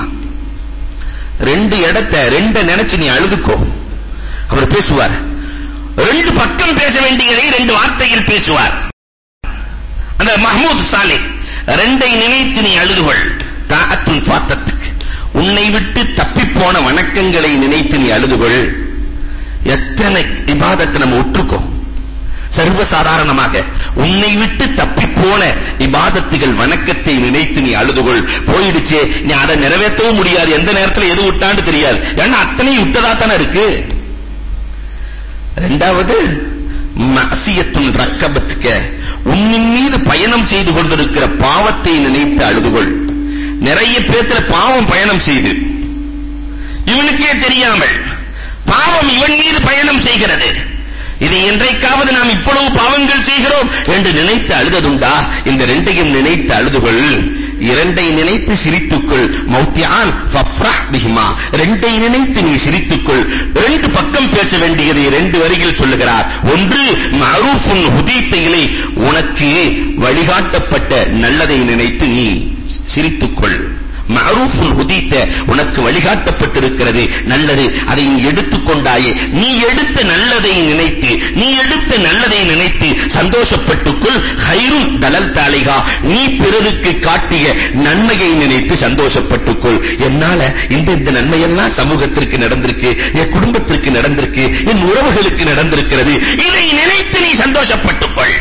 ரெண்டு இடத்தை ரெண்டு நினைச்சு நீ அழுதுக்கோ அவர் பேசுவார் ரெண்டு பக்கம் பேச வேண்டியதை ரெண்டு வார்த்தையில் பேசுவார் அந்த மஹ்மூத் சாலிஹ் ரெண்டை நினைத்து நீ அழுதுகொள் தாஅத்துல் ஃபாத்தத்துக்கு உன்னை விட்டு தப்பிப்போன வணக்கங்களை நினைத்து நீ அழுதுகொள் எத்தனை இபாதத்தை நம்ம விட்டுருக்கோம் சர்வசாதாரணமாக உன்னை விட்டு தப்பிப்போன இபாதத்துகள் வணக்கத்தை நினைத்து நீ அழுதுகொள் போயிடுச்சே நீ அதை நிறைவேற்றவும் முடியாது எந்த நேரத்துல எது விட்டான்னு தெரியாது ஏன்னா அத்தனை விட்டதா தானே இருக்கு ரெண்டாவது மசியத்துன் ரக்கபத்துக்க உன்னின் மீது பயணம் செய்து கொண்டிருக்கிற பாவத்தை நினைத்து அழுதுகொள் நிறைய பேத்துல பாவம் பயணம் செய்து இவனுக்கே தெரியாமல் பாவம் இவன் மீது பயணம் செய்கிறது இது என்றைக்காவது நாம் இவ்வளவு பாவங்கள் செய்கிறோம் என்று நினைத்து அழுததுண்டா இந்த ரெண்டையும் நினைத்து அழுதுகொள் இரண்டை நினைத்து சிரித்துக்கொள் மௌத்தியான் ஃபஃப்ரஹ் பிஹிமா ரெண்டை நினைத்து நீ சிரித்துக்கொள் ரெண்டு பக்கம் பேச வேண்டியதை ரெண்டு வரிகள் சொல்லுகிறார் ஒன்று மரூஃபுன் ஹுதீத்தையிலே உனக்கு வழிகாட்டப்பட்ட நல்லதை நினைத்து நீ சிரித்துக்கொள் மஅரூஃபுல் ஹுதீத்த உனக்கு வழிகாட்டப்பட்டிருக்கிறது நல்லது அதை நீ எடுத்துக்கொண்டாயே நீ எடுத்த நல்லதை நினைத்து நீ எடுத்த நல்லதை நினைத்து சந்தோஷப்பட்டுக்கொள் ஹைரும் தலல் தாலிகா நீ பிறருக்கு காட்டிய நன்மையை நினைத்து சந்தோஷப்பட்டுக்கொள் என்னால இந்த இந்த நன்மையெல்லாம் சமூகத்திற்கு நடந்திருக்கு என் குடும்பத்திற்கு நடந்திருக்கு என் உறவுகளுக்கு நடந்திருக்கிறது இதை நினைத்து நீ சந்தோஷப்பட்டுக்கொள்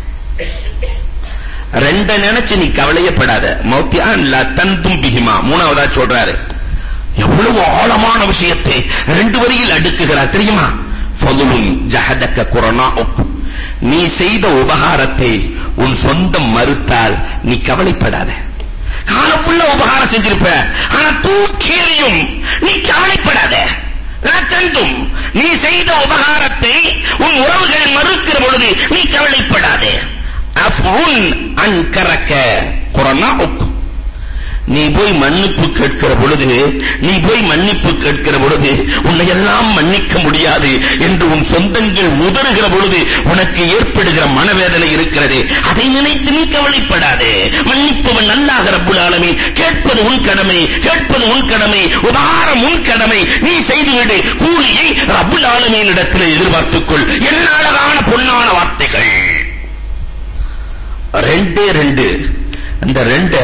ரெண்ட நினைச்சு நீ கவலையப்படாத மௌத்தியான் லா தந்தும் பிஹிமா மூணாவதா சொல்றாரு எவ்வளவு ஆழமான விஷயத்தை ரெண்டு வரியில் அடுக்குகிறார் தெரியுமா ஃபதுலுன் ஜஹதக்க குரனாஉக் நீ செய்த உபகாரத்தை உன் சொந்தம் மறுத்தால் நீ கவலைப்படாத காலம் ஃபுல்லா உபகாரம் செஞ்சிருப்ப ஆனா தூக்கி எறியும் நீ கவலைப்படாத லா தந்தும் நீ செய்த உபகாரத்தை உன் உறவுகள் மறுக்கிற பொழுது நீ கவலைப்படாதே அஃபுன் அன்கரக்க குரனாஉக் நீ போய் மன்னிப்பு கேட்கிற பொழுது நீ போய் மன்னிப்பு கேட்கிற பொழுது உன்னை எல்லாம் மன்னிக்க முடியாது என்று உன் சொந்தங்கள் உதறுகிற பொழுது உனக்கு ஏற்படுகிற மனவேதனை இருக்கிறது அதை நினைத்து நீ கவலைப்படாதே மன்னிப்பவன் அல்லாஹ் ரப்புல் ஆலமீன் கேட்பது உன் கடமை கேட்பது உன் கடமை உபகாரம் உன் கடமை நீ செய்துவிடு கூலியை ரப்புல் ஆலமீன் இடத்தில் எதிர்பார்த்துக்கொள் என்ன அழகான பொன்னான வார்த்தைகள் ரெண்டே ரெண்டு அந்த ரெண்ட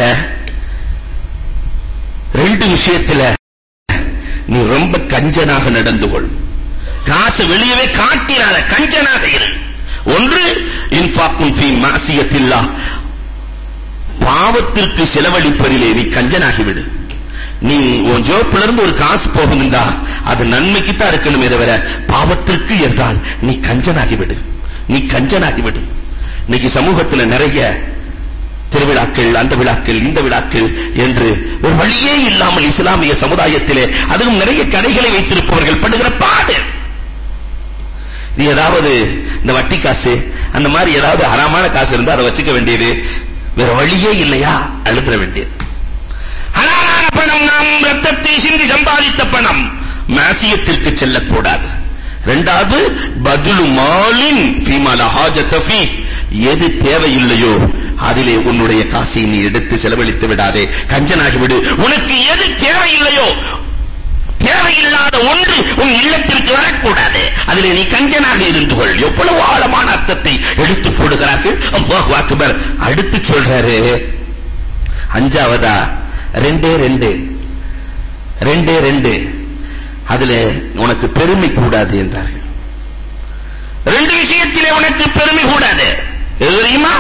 ரெண்டு விஷயத்துல நீ ரொம்ப கஞ்சனாக நடந்து கொள் காசு வெளியவே காட்டினாத கஞ்சனாக இரு ஒன்று இன்ஃபாக்குன் ஃபீ மாசியத்தில்லா பாவத்திற்கு செலவழிப்பதிலே நீ கஞ்சனாகி விடு நீ உன் ஜோப்ல இருந்து ஒரு காசு போகுதுண்டா அது நன்மைக்கு தான் இருக்கணுமே தவிர பாவத்திற்கு என்றால் நீ கஞ்சனாகி விடு நீ கஞ்சனாகி விடு இன்னைக்கு சமூகத்துல நிறைய திருவிழாக்கள் அந்த விழாக்கள் இந்த விழாக்கள் என்று ஒரு வழியே இல்லாமல் இஸ்லாமிய சமுதாயத்திலே அதுவும் நிறைய கடைகளை வைத்திருப்பவர்கள் படுகிற பாடு இது ஏதாவது இந்த வட்டி காசு அந்த மாதிரி ஏதாவது ஹராமான காசு இருந்தா அதை வச்சுக்க வேண்டியது வேற வழியே இல்லையா அழுத்த வேண்டியது ஹலாலான பணம் நாம் ரத்தத்தை சிந்தி சம்பாதித்த பணம் மாசியத்திற்கு செல்லக்கூடாது இரண்டாவது பதுலு மாலின் ஃபீமா லஹாஜத ஃபீ எது தேவையில்லையோ அதிலே உன்னுடைய காசை நீ எடுத்து செலவழித்து விடாதே கஞ்சனாகி விடு உனக்கு எது தேவையில்லையோ தேவையில்லாத ஒன்று உன் இல்லத்திற்கு வரக்கூடாது அதிலே நீ கஞ்சனாக இருந்து கொள் எவ்வளவு ஆழமான அர்த்தத்தை எடுத்து போடுகிறார்கள் அல்லாஹு அக்பர் அடுத்து சொல்றாரு அஞ்சாவதா ரெண்டே ரெண்டு ரெண்டே ரெண்டு அதுல உனக்கு பெருமை கூடாது என்றார்கள் ரெண்டு விஷயத்திலே உனக்கு பெருமை கூடாது எது தெரியுமா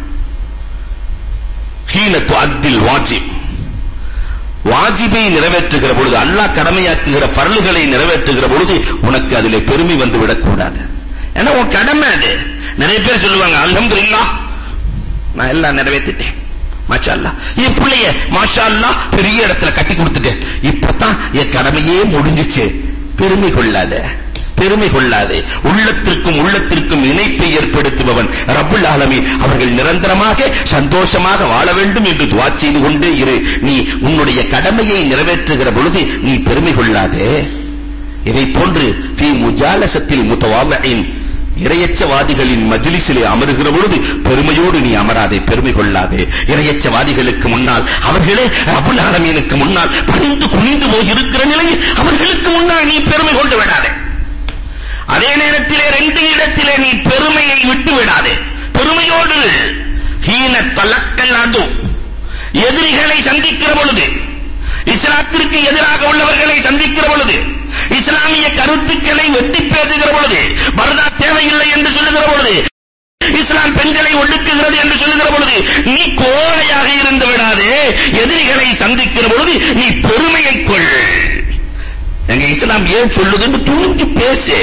ஹீன துஅத்தில் வாஜிப் வாஜிபை நிறைவேற்றுகிற பொழுது அல்லாஹ் கடமையாக்குகிற ஃபர்லுகளை நிறைவேற்றுகிற பொழுது உனக்கு அதிலே பெருமை வந்து விடக்கூடாது ஏன்னா உன் கடமை அது நிறைய பேர் சொல்லுவாங்க அல்ஹம்துலில்லாஹ் நான் எல்லாம் நிறைவேற்றிட்டேன் மாஷா அல்லாஹ் என் பிள்ளைய மாஷா அல்லாஹ் பெரிய இடத்துல கட்டி கொடுத்துட்டேன் இப்பதான் என் கடமையே முடிஞ்சிச்சு பெருமை கொள்ளாத பெருமை கொள்ளாதே உள்ளத்திற்கும் உள்ளத்திற்கும் இணைப்பை ஏற்படுத்துபவன் ரப்புல் ஆலமீன் அவர்கள் நிரந்தரமாக சந்தோஷமாக வாழ வேண்டும் என்று துஆ செய்து கொண்டே இரு நீ உன்னுடைய கடமையை நிறைவேற்றுகிற பொழுது நீ பெருமை கொள்ளாதே இதை போன்று ஃபீ முஜாலசத்தில் முத்தவாதின் இரையச்சவாதிகளின் மஜ்லிஸிலே அமருகிற பொழுது பெருமையோடு நீ அமராதே பெருமை கொள்ளாதே இரையச்சவாதிகளுக்கு முன்னால் அவர்களே ரப்புல் ஆலமீனுக்கு முன்னால் பணிந்து குனிந்து போய் இருக்கிற நிலையில் அவர்களுக்கு முன்னால் நீ பெருமை கொண்டு விடாதே அதே நேரத்திலே ரெண்டு இடத்திலே நீ பெருமையை விட்டு விடாதே பெருமையோடு ஹீன தலக்கல் அது எதிரிகளை சந்திக்கிற பொழுது இஸ்லாத்திற்கு எதிராக உள்ளவர்களை சந்திக்கிற பொழுது இஸ்லாமிய கருத்துக்களை வெட்டி பேசுகிற பொழுது பரதா தேவையில்லை என்று சொல்லுகிற பொழுது இஸ்லாம் பெண்களை ஒடுக்குகிறது என்று சொல்லுகிற பொழுது நீ கோழையாக இருந்து விடாதே எதிரிகளை சந்திக்கிற பொழுது நீ பெருமையை கொள் எங்க இஸ்லாம் ஏன் சொல்லுதுன்னு துணிஞ்சு பேசு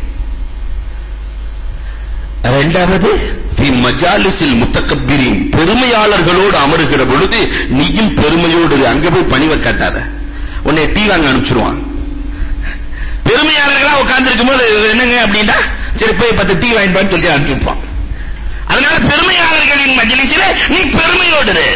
இரண்டாவது ஃபி மஜாலிஸில் முத்தக்கப்பிரின் பெருமையாளர்களோடு அமருகிற பொழுது நீயும் பெருமையோடு இரு. அங்க போய் பணிவை காட்டாத உன்னை டீ வாங்க அனுப்பிச்சிருவான் பெருமையாளர்களா உட்கார்ந்திருக்கும் போது என்னங்க அப்படின்னா சரி போய் பத்து டீ வாங்கிட்டு சொல்லி அனுப்பிப்பான் அதனால பெருமையாளர்களின் மஜ்லிஸிலே நீ பெருமையோடு இரு.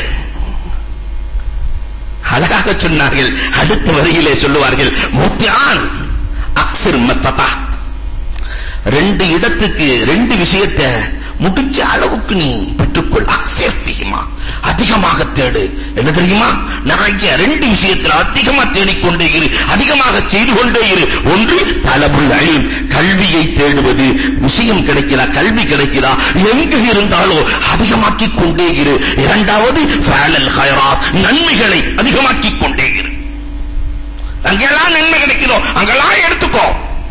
அழகாக சொன்னார்கள் அடுத்த வரியிலே சொல்லுவார்கள் முத்தியான் அக்ஸிர் மஸ்ததா ரெண்டு இடத்துக்கு ரெண்டு விஷயத்தை முடிஞ்ச அளவுக்கு நீ பெற்றுக்கொள் அக்ஸிர் ஃபீமா அதிகமாக தேடு என்ன தெரியுமா நிறைய ரெண்டு விஷயத்துல அதிகமா தேடிக்கொண்டே இரு அதிகமாக செய்து கொண்டே இரு ஒன்று தலபுல் அலிம் கல்வியை தேடுவது விஷயம் கிடைக்கிறா கல்வி கிடைக்கிறா எங்க இருந்தாலோ அதிகமாக்கிக் கொண்டே இரு இரண்டாவது ஃபஅலல் ஹைராத் நன்மைகளை அதிகமாக்கிக் கொண்டே இரு அங்கெல்லாம் நன்மை கிடைக்குதோ அங்கெல்லாம் எடுத்துக்கோ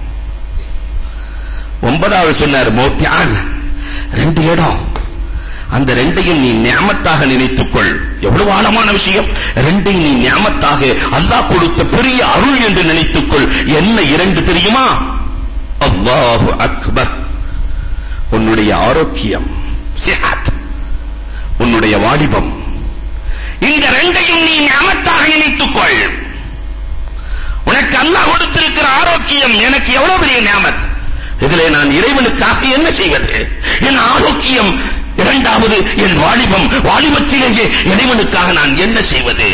ஒன்பதாவது சொன்னார் மோத்தியான் ரெண்டு இடம் அந்த ரெண்டையும் நீ நியாமத்தாக நினைத்துக்கொள் எவ்வளவு ஆழமான விஷயம் ரெண்டையும் நீ நியாமத்தாக அல்லாஹ் கொடுத்த பெரிய அருள் என்று நினைத்துக்கொள் என்ன இரண்டு தெரியுமா அல்லாஹு அக்பர் உன்னுடைய ஆரோக்கியம் சிஹத் உன்னுடைய வாலிபம் இந்த ரெண்டையும் நீ நியாமத்தாக நினைத்துக்கொள் உனக்கு அல்லாஹ் கொடுத்திருக்கிற ஆரோக்கியம் எனக்கு எவ்வளவு பெரிய நியாமத் இதிலே நான் இறைவனுக்காக என்ன செய்வது என் ஆரோக்கியம் இரண்டாவது என் வாலிபம் வாலிபத்திலேயே இறைவனுக்காக நான் என்ன செய்வது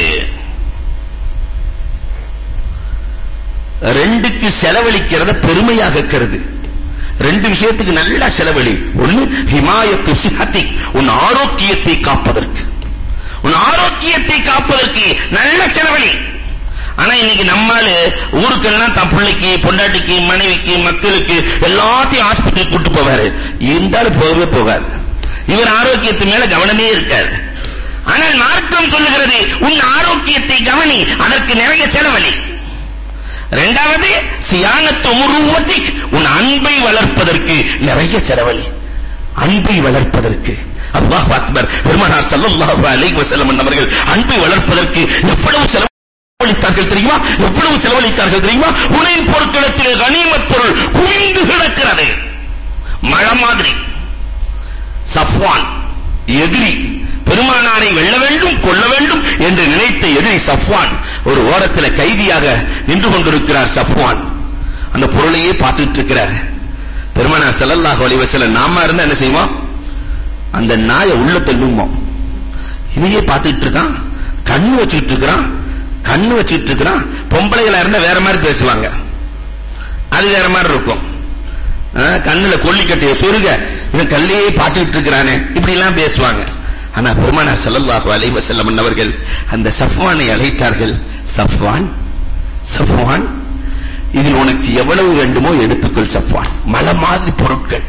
ரெண்டுக்கு செலவழிக்கிறத பெருமையாக கருது ரெண்டு விஷயத்துக்கு நல்லா செலவழி ஒண்ணு ஹிமாயத்து சிஹத்தி உன் ஆரோக்கியத்தை காப்பதற்கு உன் ஆரோக்கியத்தை காப்பதற்கு நல்ல செலவழி ஆனா இன்னைக்கு நம்மால ஊருக்கெல்லாம் தன் பிள்ளைக்கு பொண்டாட்டிக்கு மனைவிக்கு மக்களுக்கு எல்லாத்தையும் ஆஸ்பத்திரி கூட்டு போவாரு இருந்தாலும் போகவே போகாது இவர் ஆரோக்கியத்து மேல கவனமே இருக்காது ஆனால் மார்க்கம் சொல்லுகிறது உன் ஆரோக்கியத்தை கவனி அதற்கு நிறைய செலவழி இரண்டாவது சியானத்து முருவத்திக் உன் அன்பை வளர்ப்பதற்கு நிறைய செலவழி அன்பை வளர்ப்பதற்கு அல்லாஹ் அக்பர் பெருமானார் ஸல்லல்லாஹு அலைஹி வஸல்லம் அவர்கள் அன்பை வளர்ப்பதற்கு எவ்வளவு செலவழித்தார்கள் தெரியுமா எவ்வளவு செலவழித்தார்கள் தெரியுமா உனையின் பொருட்களத்திலே கனிமத் பொருள் குவிந்து கிடக்கிறது மழை மாதிரி சஃப்வான் எதிரி பெருமானாரை வெல்ல வேண்டும் கொல்ல வேண்டும் என்று நினைத்த எதிரி சஃப்வான் ஒரு ஓரத்தில் கைதியாக நின்று கொண்டிருக்கிறார் சஃப்வான் அந்த பொருளையே பார்த்துட்டு இருக்கிறார் பெருமானார் ஸல்லல்லாஹு அலைஹி வஸல்லம் நாம இருந்தா என்ன செய்வோம் அந்த நாயை உள்ள தள்ளுவோம் இதையே பார்த்துட்டு இருக்கான் கண்ணு வச்சுட்டு இருக்கிறான் கண்ணு வச்சுட்டு இருக்கிறான் பொம்பளைகளா இருந்தா வேற மாதிரி பேசுவாங்க அது வேற மாதிரி இருக்கும் கண்ணுல கொல்லிக்கட்டைய சொருக இவன் கல்லையே பார்த்துட்டு இருக்கிறானே இப்படி எல்லாம் பேசுவாங்க ஆனா பெருமானார் ஸல்லல்லாஹு அலைஹி வஸல்லம் அவர்கள் அந்த சஃப்வானை அழைத்தார்கள் சஃப்வான் சஃப்வான் இதில் உனக்கு எவ்வளவு வேண்டுமோ எடுத்துக்கொள் சஃப்வான் மலை மாதிரி பொருட்கள்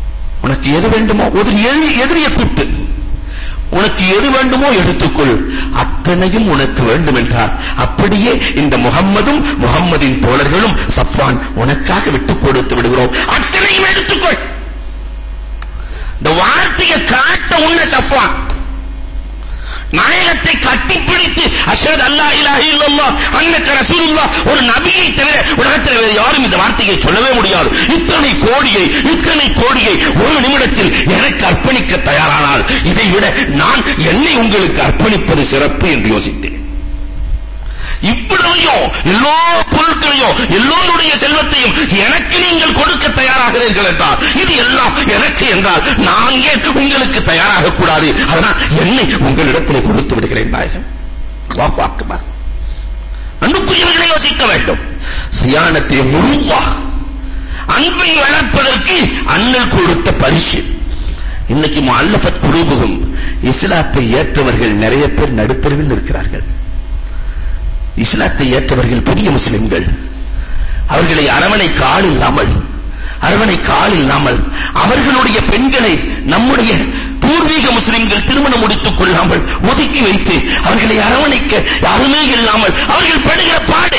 உனக்கு எது வேண்டுமோ ஒரு எதிரிய கூட்டு உனக்கு எது வேண்டுமோ எடுத்துக்கொள் அத்தனையும் உனக்கு வேண்டும் என்றார் அப்படியே இந்த முகம்மதும் முகம்மதின் தோழர்களும் சஃப்வான் உனக்காக விட்டுக் கொடுத்து விடுகிறோம் அத்தனையும் எடுத்துக்கொள் இந்த வார்த்தையை காட்ட உன்ன சஃப்வான் நாயகத்தை கட்டிப்பிடித்து அஷஹது அல்லா இலாஹ இல்லல்லாஹ் அன்னக ரசூலுல்லாஹ் ஒரு நபியை தவிர உலகத்தில் வேறு யாரும் இந்த வார்த்தையை சொல்லவே முடியாது இத்தனை கோடியை இத்தனை கோடியை ஒரு நிமிடத்தில் எனக்கு அர்ப்பணிக்க தயாரானால் இதை விட நான் என்னை உங்களுக்கு அர்ப்பணிப்பது சிறப்பு என்று யோசித்தேன் இவ்வளவையும் எல்லா பொருட்களையும் எல்லோருடைய செல்வத்தையும் எனக்கு நீங்கள் கொடுக்க தயாராகிறீர்கள் என்றால் இது எல்லாம் எனக்கு என்றால் நான் ஏன் உங்களுக்கு தயாராக கூடாது அதனால் என்னை உங்களிடத்தில் கொடுத்து விடுகிறேன் நாயகன் அல்லாஹ் அக்பர் அன்புக்குரியவர்களை யோசிக்க வேண்டும் சியானத்தை முழுவா அன்பை வளர்ப்பதற்கு அண்ணல் கொடுத்த பரிசு இன்னைக்கு முஅல்லஃபத் குலூபுகும் இஸ்லாத்தை ஏற்றவர்கள் நிறைய பேர் நடுத்தருவில் இருக்கிறார்கள் இஸ்லாத்தை ஏற்றவர்கள் புதிய முஸ்லிம்கள் அவர்களை அரவணை கால் இல்லாமல் அரவணை கால் இல்லாமல் அவர்களுடைய பெண்களை நம்முடைய பூர்வீக முஸ்லிம்கள் திருமணம் முடித்துக் கொள்ளாமல் ஒதுக்கி வைத்து அவர்களை அரவணைக்க யாருமே இல்லாமல் அவர்கள் படுகிற பாடு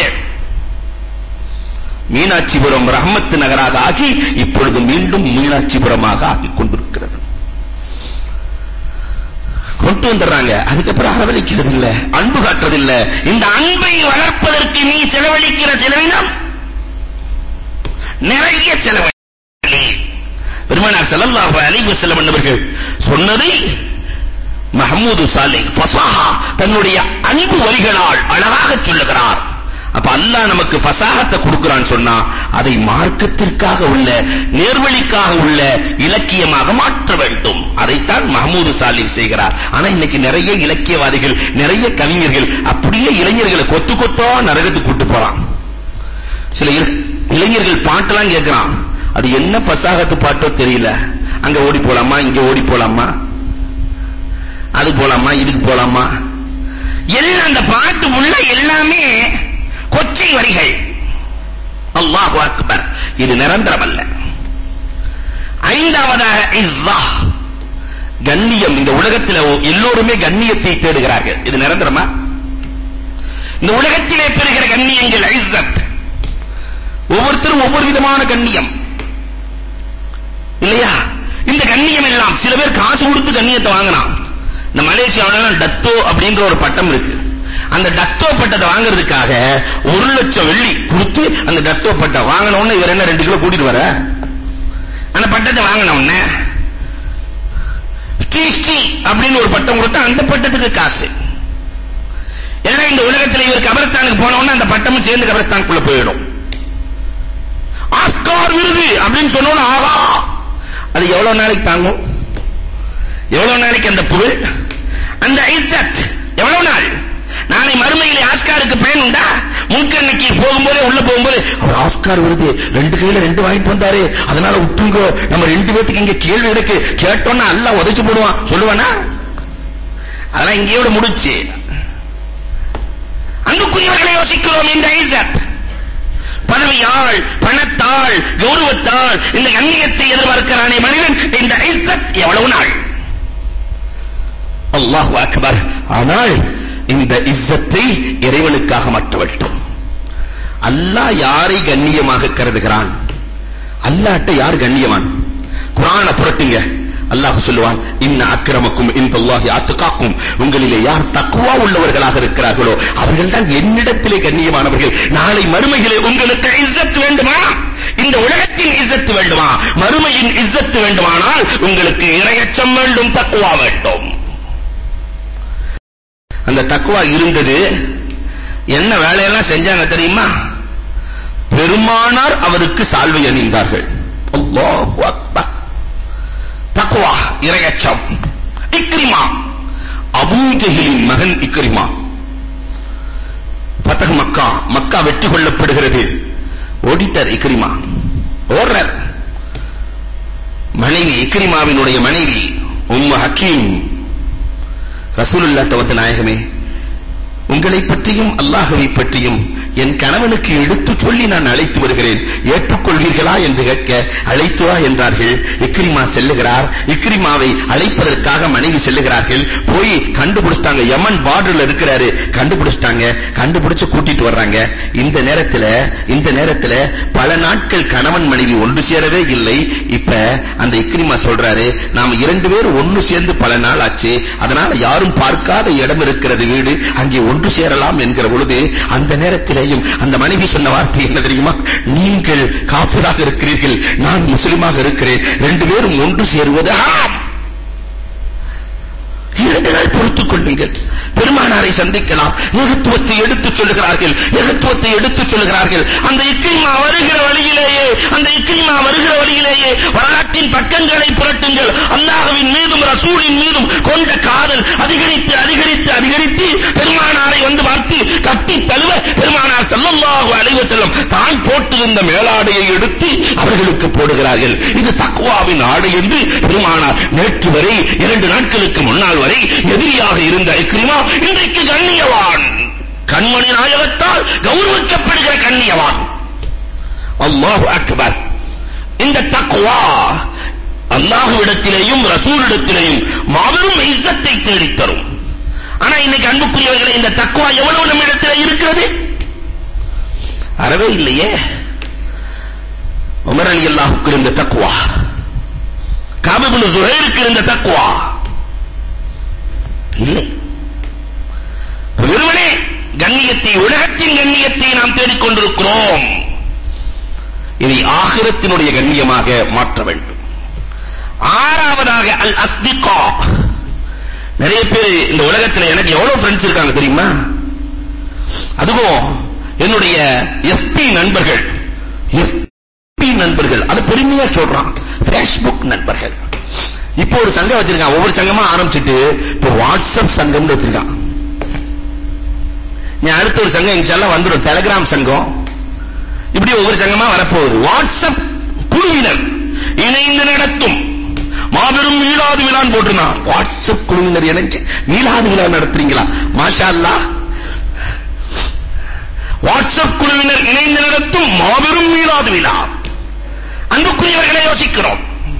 மீனாட்சிபுரம் ரஹமத்து நகராக ஆகி இப்பொழுது மீண்டும் மீனாட்சிபுரமாக ஆகிக் கொண்டிருக்கிறது கொண்டு வந்துடுறாங்க அதுக்கப்புறம் அரவணைக்கிறது இல்ல அன்பு காட்டுறது இல்ல இந்த அன்பை வளர்ப்பதற்கு நீ செலவழிக்கிற செலவினம் நிறைய செலவழி பெருமானார் ஸல்லல்லாஹு அலைஹி வஸல்லம் என்பவர்கள் சொன்னதை மஹமூது சாலிஹ் ஃபஸாஹா தன்னுடைய அன்பு வரிகளால் அழகாக சொல்லுகிறார் அப்ப அல்லாஹ் நமக்கு ஃபசாஹத்தை கொடுக்கிறான்னு சொன்னா அதை மார்க்கத்திற்காக உள்ள நேர்வழிக்காக உள்ள இலக்கியமாக மாற்ற வேண்டும் அதைத்தான் மஹமூது சாலிஹ் செய்கிறார் ஆனா இன்னைக்கு நிறைய இலக்கியவாதிகள் நிறைய கவிஞர்கள் அப்படியே இளைஞர்களை கொத்து கொத்தா நரகத்துக்கு கூட்டு போறான் சில இளைஞர்கள் பாட்டெல்லாம் கேட்கிறான் அது என்ன பசாகத்து பாட்டோ தெரியல அங்க ஓடி போலாமா இங்க ஓடி போலாமா அது போலாமா இதுக்கு போலாமா எல்லாம் அந்த பாட்டு உள்ள எல்லாமே கொச்சை வரிகள் அல்லாஹு அக்பர் இது நிரந்தரம் அல்ல ஐந்தாவதாக இஸ்ஸா கண்ணியம் இந்த உலகத்தில் எல்லோருமே கண்ணியத்தை தேடுகிறார்கள் இது நிரந்தரமா இந்த உலகத்திலே பெறுகிற கண்ணியங்கள் இஸ்ஸத் ஒவ்வொருத்தரும் ஒவ்வொரு விதமான கண்ணியம் இல்லையா இந்த கண்ணியம் எல்லாம் சில பேர் காசு கொடுத்து கண்ணியத்தை வாங்கினான் இந்த மலேசியாவுல டத்தோ அப்படின்ற ஒரு பட்டம் இருக்கு அந்த டத்தோ பட்டத்தை வாங்குறதுக்காக ஒரு லட்சம் வெள்ளி கொடுத்து அந்த டத்தோ பட்டம் வாங்கின உடனே இவர் என்ன ரெண்டு கிலோ கூட்டிட்டு வர அந்த பட்டத்தை வாங்கின உடனே ஸ்ரீ ஸ்ரீ அப்படின்னு ஒரு பட்டம் கொடுத்தா அந்த பட்டத்துக்கு காசு எல்லாம் இந்த உலகத்தில் இவர் கபரஸ்தானுக்கு போன உடனே அந்த பட்டமும் சேர்ந்து கபரஸ்தானுக்குள்ள போயிடும் ஆஸ்கார் விருது அப்படின்னு சொன்னோன்னு ஆகா அது எவ்வளவு நாளைக்கு தாங்கும் எவ்வளவு நாளைக்கு அந்த புகழ் அந்த இஸ்ஸத் எவ்வளவு நாள் நாளை மறுமையிலே ஆஸ்காருக்கு பயன் உண்டா முன்கண்ணிக்கு போகும்போதே உள்ள போகும்போது அவர் ஆஸ்கார் விருது ரெண்டு கையில ரெண்டு வாங்கிட்டு வந்தாரு அதனால விட்டுங்க நம்ம ரெண்டு பேத்துக்கு இங்க கேள்வி இருக்கு கேட்டோம்னா அல்லாஹ் உதைச்சு போடுவான் சொல்லுவானா அதெல்லாம் இங்கேயோட முடிச்சு அன்புக்குரியவர்களை யோசிக்கிறோம் இந்த இஸ்ஸத் பதவியால் பணத்தால் கௌரவத்தால் இந்த கண்ணியத்தை எதிர்பார்க்கிறானே மனிதன் இந்த இஸ்ஸத் எவ்வளவு நாள் அல்லாஹ் அக்பர் ஆனால் இந்த இஸ்ஸத்தை இறைவனுக்காக மட்ட வேண்டும் அல்லாஹ் யாரை கண்ணியமாக கருதுகிறான் அல்லாஹ்ட்ட யார் கண்ணியவான் குர்ஆனை புரட்டுங்க அல்லாஹ் சொல்லுவான் இன்ன அக்கிரமக்கும் இந்தல்லாஹி அத்காக்கும் உங்களிலே யார் தக்வா உள்ளவர்களாக இருக்கிறார்களோ அவர்கள் தான் என்னிடத்திலே கண்ணியமானவர்கள் நாளை மறுமையிலே உங்களுக்கு இஸ்ஸத் வேண்டுமா இந்த உலகத்தின் இஸ்ஸத் வேண்டுமா மறுமையின் இஸ்ஸத் வேண்டுமானால் உங்களுக்கு இரையச்சம் வேண்டும் தக்வா வேண்டும் அந்த தக்குவா இருந்தது என்ன வேலையெல்லாம் செஞ்சாங்க தெரியுமா பெருமானார் அவருக்கு சால்வை அணிந்தார்கள் அல்லாஹு அக்பர் தக்குவா இரையச்சம் இக்ரிமா அபூஜஹிலின் மகன் இக்ரிமா பத்தக மக்கா மக்கா வெற்றி கொள்ளப்படுகிறது ஓடிட்டர் இக்ரிமா ஓடுறார் மனைவி இக்ரிமாவினுடைய மனைவி உம்மு ஹக்கீம் ரசூலுல்லாஹ் தவத்த நாயகமே உங்களை பற்றியும் அல்லாஹ்வை பற்றியும் என் கணவனுக்கு எடுத்து சொல்லி நான் அழைத்து வருகிறேன் ஏற்றுக்கொள்வீர்களா என்று கேட்க அழைத்து வா என்றார்கள் இக்ரிமா செல்லுகிறார் இக்ரிமாவை அழைப்பதற்காக மனைவி செல்லுகிறார்கள் போய் கண்டுபிடிச்சிட்டாங்க யமன் பார்டர்ல இருக்கிறாரு கண்டுபிடிச்சிட்டாங்க கண்டுபிடிச்சு கூட்டிட்டு வர்றாங்க இந்த நேரத்துல இந்த நேரத்துல பல நாட்கள் கணவன் மனைவி ஒன்று சேரவே இல்லை இப்ப அந்த இக்ரிமா சொல்றாரு நாம இரண்டு பேர் ஒன்று சேர்ந்து பல நாள் ஆச்சு அதனால யாரும் பார்க்காத இடம் இருக்கிறது வீடு அங்கே ஒன்று சேரலாம் என்கிற பொழுது அந்த நேரத்திலேயும் அந்த மனைவி சொன்ன வார்த்தை என்ன தெரியுமா நீங்கள் காஃபிராக இருக்கிறீர்கள் நான் முஸ்லிமாக இருக்கிறேன் ரெண்டு பேரும் ஒன்று சேருவது ஹராம் இரண்டு நாள் பொறுத்துக் கொள்ளுங்கள் பெருமானாரை சந்திக்கலாம் ஏகத்துவத்தை எடுத்துச் சொல்லுகிறார்கள் ஏகத்துவத்தை எடுத்துச் சொல்லுகிறார்கள் அந்த இக்ரிமா வருகிற வழியிலேயே அந்த இக்ரிமா வருகிற வழியிலேயே வரலாற்றின் பக்கங்களை புரட்டுங்கள் அல்லாஹ்வின் மீதும் ரசூலின் மீதும் கொண்ட காதல் அதிகரித்து அதிகரித்து அதிகரித்து பெருமானாரை வந்து பார்த்து கட்டி தழுவ பெருமானார் ஸல்லல்லாஹு அலைஹி வஸல்லம் தான் போட்டிருந்த மேலாடையை எடுத்து அவர்களுக்கு போடுகிறார்கள் இது தக்வாவின் ஆடை என்று பெருமானார் நேற்று வரை இரண்டு நாட்களுக்கு முன்னால் வரை எதிரியாக இருந்த இக்ரிமா இன்றைக்கு கண்ணியவான் கண்மணி நாயகத்தால் கௌரவிக்கப்படுகிற கண்ணியவான் அல்லாஹு அக்பர் இந்த தக்வா அல்லாஹ்விடத்திலேயும் ரசூலிடத்திலேயும் மாபெரும் இஸ்ஸத்தை தேடித் தரும் ஆனா இன்னைக்கு அன்புக்குரியவர்களே இந்த தக்வா எவ்வளவு நம்மிடத்தில் இருக்கிறது அறவே இல்லையே உமர் அலி அல்லாஹுக்கு இருந்த தக்வா காபிபுல் ஜுஹைருக்கு இருந்த தக்வா இல்லை வெறுமனே கண்ணியத்தை உலகத்தின் கண்ணியத்தை நாம் தேடிக்கொண்டிருக்கிறோம் இதை ஆகிரத்தினுடைய கண்ணியமாக மாற்ற வேண்டும் ஆறாவதாக அல் அஸ்திகா நிறைய பேர் இந்த உலகத்துல எனக்கு எவ்வளவு ஃப்ரெண்ட்ஸ் இருக்காங்க தெரியுமா அதுவும் என்னுடைய எஸ்பி நண்பர்கள் எஸ்பி நண்பர்கள் அது பெருமையா சொல்றான் Facebook நண்பர்கள் இப்போ ஒரு சங்கம் வச்சிருக்கான் ஒவ்வொரு சங்கமா ஆரம்பிச்சிட்டு இப்போ வாட்ஸ்அப் சங்கம்னு வச்சிருக்கான் நீ அடுத்த ஒரு சங்கம் இன்ஷால்லா வந்துடும் டெலிகிராம் சங்கம் இப்படி ஒவ்வொரு சங்கமா வரப்போகுது வாட்ஸ்அப் குழுவினர் இணைந்து நடத்தும் மாபெரும் மீளாது விழான் போட்டிருந்தான் வாட்ஸ்அப் குழுவினர் இணைஞ்சு மீளாது விழா நடத்துறீங்களா மாஷா அல்லாஹ் வாட்ஸ்அப் குழுவினர் இணைந்து நடத்தும் மாபெரும் மீளாது விழா அன்புக்குரியவர்களை யோசிக்கிறோம்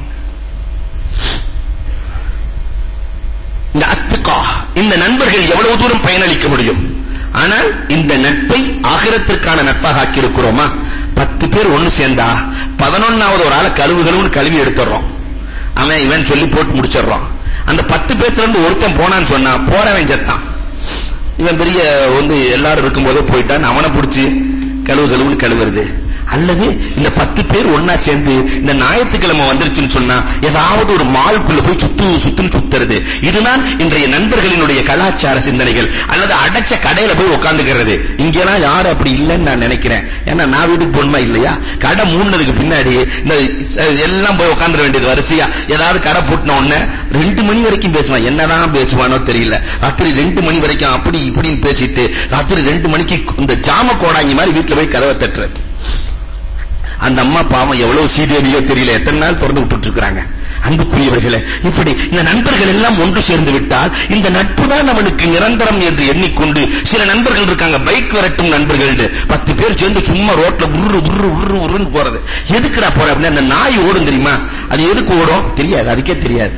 இந்த அஸ்திகா இந்த நண்பர்கள் எவ்வளவு தூரம் பயனளிக்க முடியும் ஆனால் இந்த நட்பை ஆகிரத்திற்கான நட்பாக ஆக்கி இருக்கிறோமா பத்து பேர் ஒண்ணு சேர்ந்தா பதினொன்னாவது ஒரு ஆளை கழுவுகளும் கழுவி எடுத்துறோம் அவன் இவன் சொல்லி போட்டு முடிச்சிடுறோம் அந்த பத்து பேர்த்துல இருந்து ஒருத்தன் போனான்னு சொன்னா போறவன் செத்தான் இவன் பெரிய வந்து எல்லாரும் இருக்கும்போதே போயிட்டான் அவனை பிடிச்சி கழுவு கழுவுன்னு கழுவுறது அல்லது இந்த பத்து பேர் ஒன்னா சேர்ந்து இந்த ஞாயிற்றுக்கிழமை வந்துருச்சுன்னு சொன்னா ஏதாவது ஒரு மால்குள்ள போய் சுத்து சுத்துன்னு சுத்துறது இதுதான் இன்றைய நண்பர்களினுடைய கலாச்சார சிந்தனைகள் அல்லது அடைச்ச கடையில போய் உட்கார்ந்துக்கிறது இங்கெல்லாம் யாரும் அப்படி இல்லைன்னு நான் நினைக்கிறேன் ஏன்னா நான் வீட்டுக்கு போகணுமா இல்லையா கடை மூடினதுக்கு பின்னாடி இந்த அஹ், எல்லாம் போய் உட்கார்ந்துட வேண்டியது வரிசையா ஏதாவது கடை பூட்டின உடனே ரெண்டு மணி வரைக்கும் பேசுவான் என்னதான் பேசுவானோ தெரியல ராத்திரி ரெண்டு மணி வரைக்கும் அப்படி இப்படின்னு பேசிட்டு ராத்திரி ரெண்டு மணிக்கு இந்த ஜாம கோடாங்கி மாதிரி வீட்டுல போய் கதவை தட்டுறது அந்த அம்மா பாவம் எவ்வளவு சீதேவியோ தெரியல எத்தனை நாள் திறந்து விட்டுட்டு இருக்காங்க அன்புக்குரியவர்களே இப்படி இந்த நண்பர்கள் எல்லாம் ஒன்று சேர்ந்து விட்டால் இந்த நட்பு தான் அவனுக்கு நிரந்தரம் என்று எண்ணிக்கொண்டு சில நண்பர்கள் இருக்காங்க பைக் விரட்டும் நண்பர்கள் பத்து பேர் சேர்ந்து சும்மா ரோட்ல உரு உரு உரு உருன்னு போறது எதுக்குடா போற அப்படின்னா அந்த நாய் ஓடும் தெரியுமா அது எதுக்கு ஓடும் தெரியாது அதுக்கே தெரியாது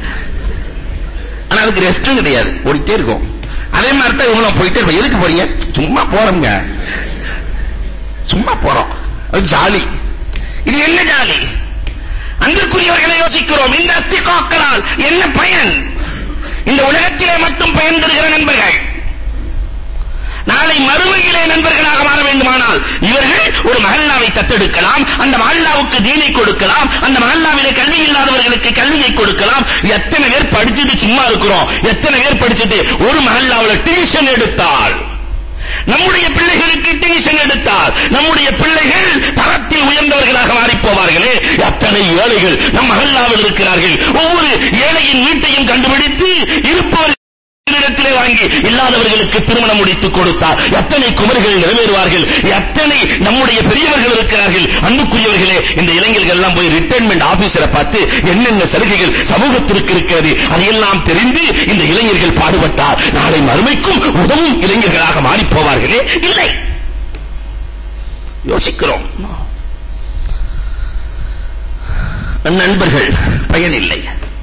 ஆனா அதுக்கு ரெஸ்டும் கிடையாது ஓடிட்டே இருக்கும் அதே மாதிரி தான் இவங்களும் போயிட்டே இருப்போம் எதுக்கு போறீங்க சும்மா போறோங்க சும்மா போறோம் அது ஜாலி இது என்ன ஜாலி அன்பிற்குரியவர்களை யோசிக்கிறோம் இந்த அஸ்திகாக்களால் என்ன பயன் இந்த உலகத்திலே மட்டும் பயன் தருகிற நண்பர்கள் நாளை மறுமையிலே நண்பர்களாக மாற வேண்டுமானால் இவர்கள் ஒரு மஹல்லாவை தத்தெடுக்கலாம் அந்த மஹல்லாவுக்கு தீனை கொடுக்கலாம் அந்த மஹல்லாவிலே கல்வி இல்லாதவர்களுக்கு கல்வியை கொடுக்கலாம் எத்தனை பேர் படிச்சுட்டு சும்மா இருக்கிறோம் எத்தனை பேர் படிச்சுட்டு ஒரு மஹல்லாவுல டியூஷன் எடுத்தால் நம்முடைய பிள்ளைகளுக்கு டியூஷன் எடுத்தால் நம்முடைய பிள்ளைகள் தரத்தில் உயர்ந்தவர்களாக மாறிப் போவார்களே எத்தனை ஏழைகள் நம் மஹல்லாவில் இருக்கிறார்கள் ஒவ்வொரு ஏழையின் வீட்டையும் கண்டுபிடித்து இருப்பவர் இடத்திலே வாங்கி இல்லாதவர்களுக்கு திருமணம் முடித்து கொடுத்தார் எத்தனை குமர்கள் நிறைவேறுவார்கள் எத்தனை நம்முடைய பெரியவர்கள் இருக்கிறார்கள் அன்புக்குரியவர்களே இந்த இளைஞர்கள் எல்லாம் போய் ரிட்டைர்மென்ட் ஆபீசரை பார்த்து என்னென்ன சலுகைகள் சமூகத்திற்கு இருக்கிறது அதையெல்லாம் தெரிந்து இந்த இளைஞர்கள் பாடுபட்டால் நாளை மறுமைக்கும் உதவும் இளைஞர்களாக மாறி போவார்களே இல்லை யோசிக்கிறோம் நண்பர்கள் பயனில்லை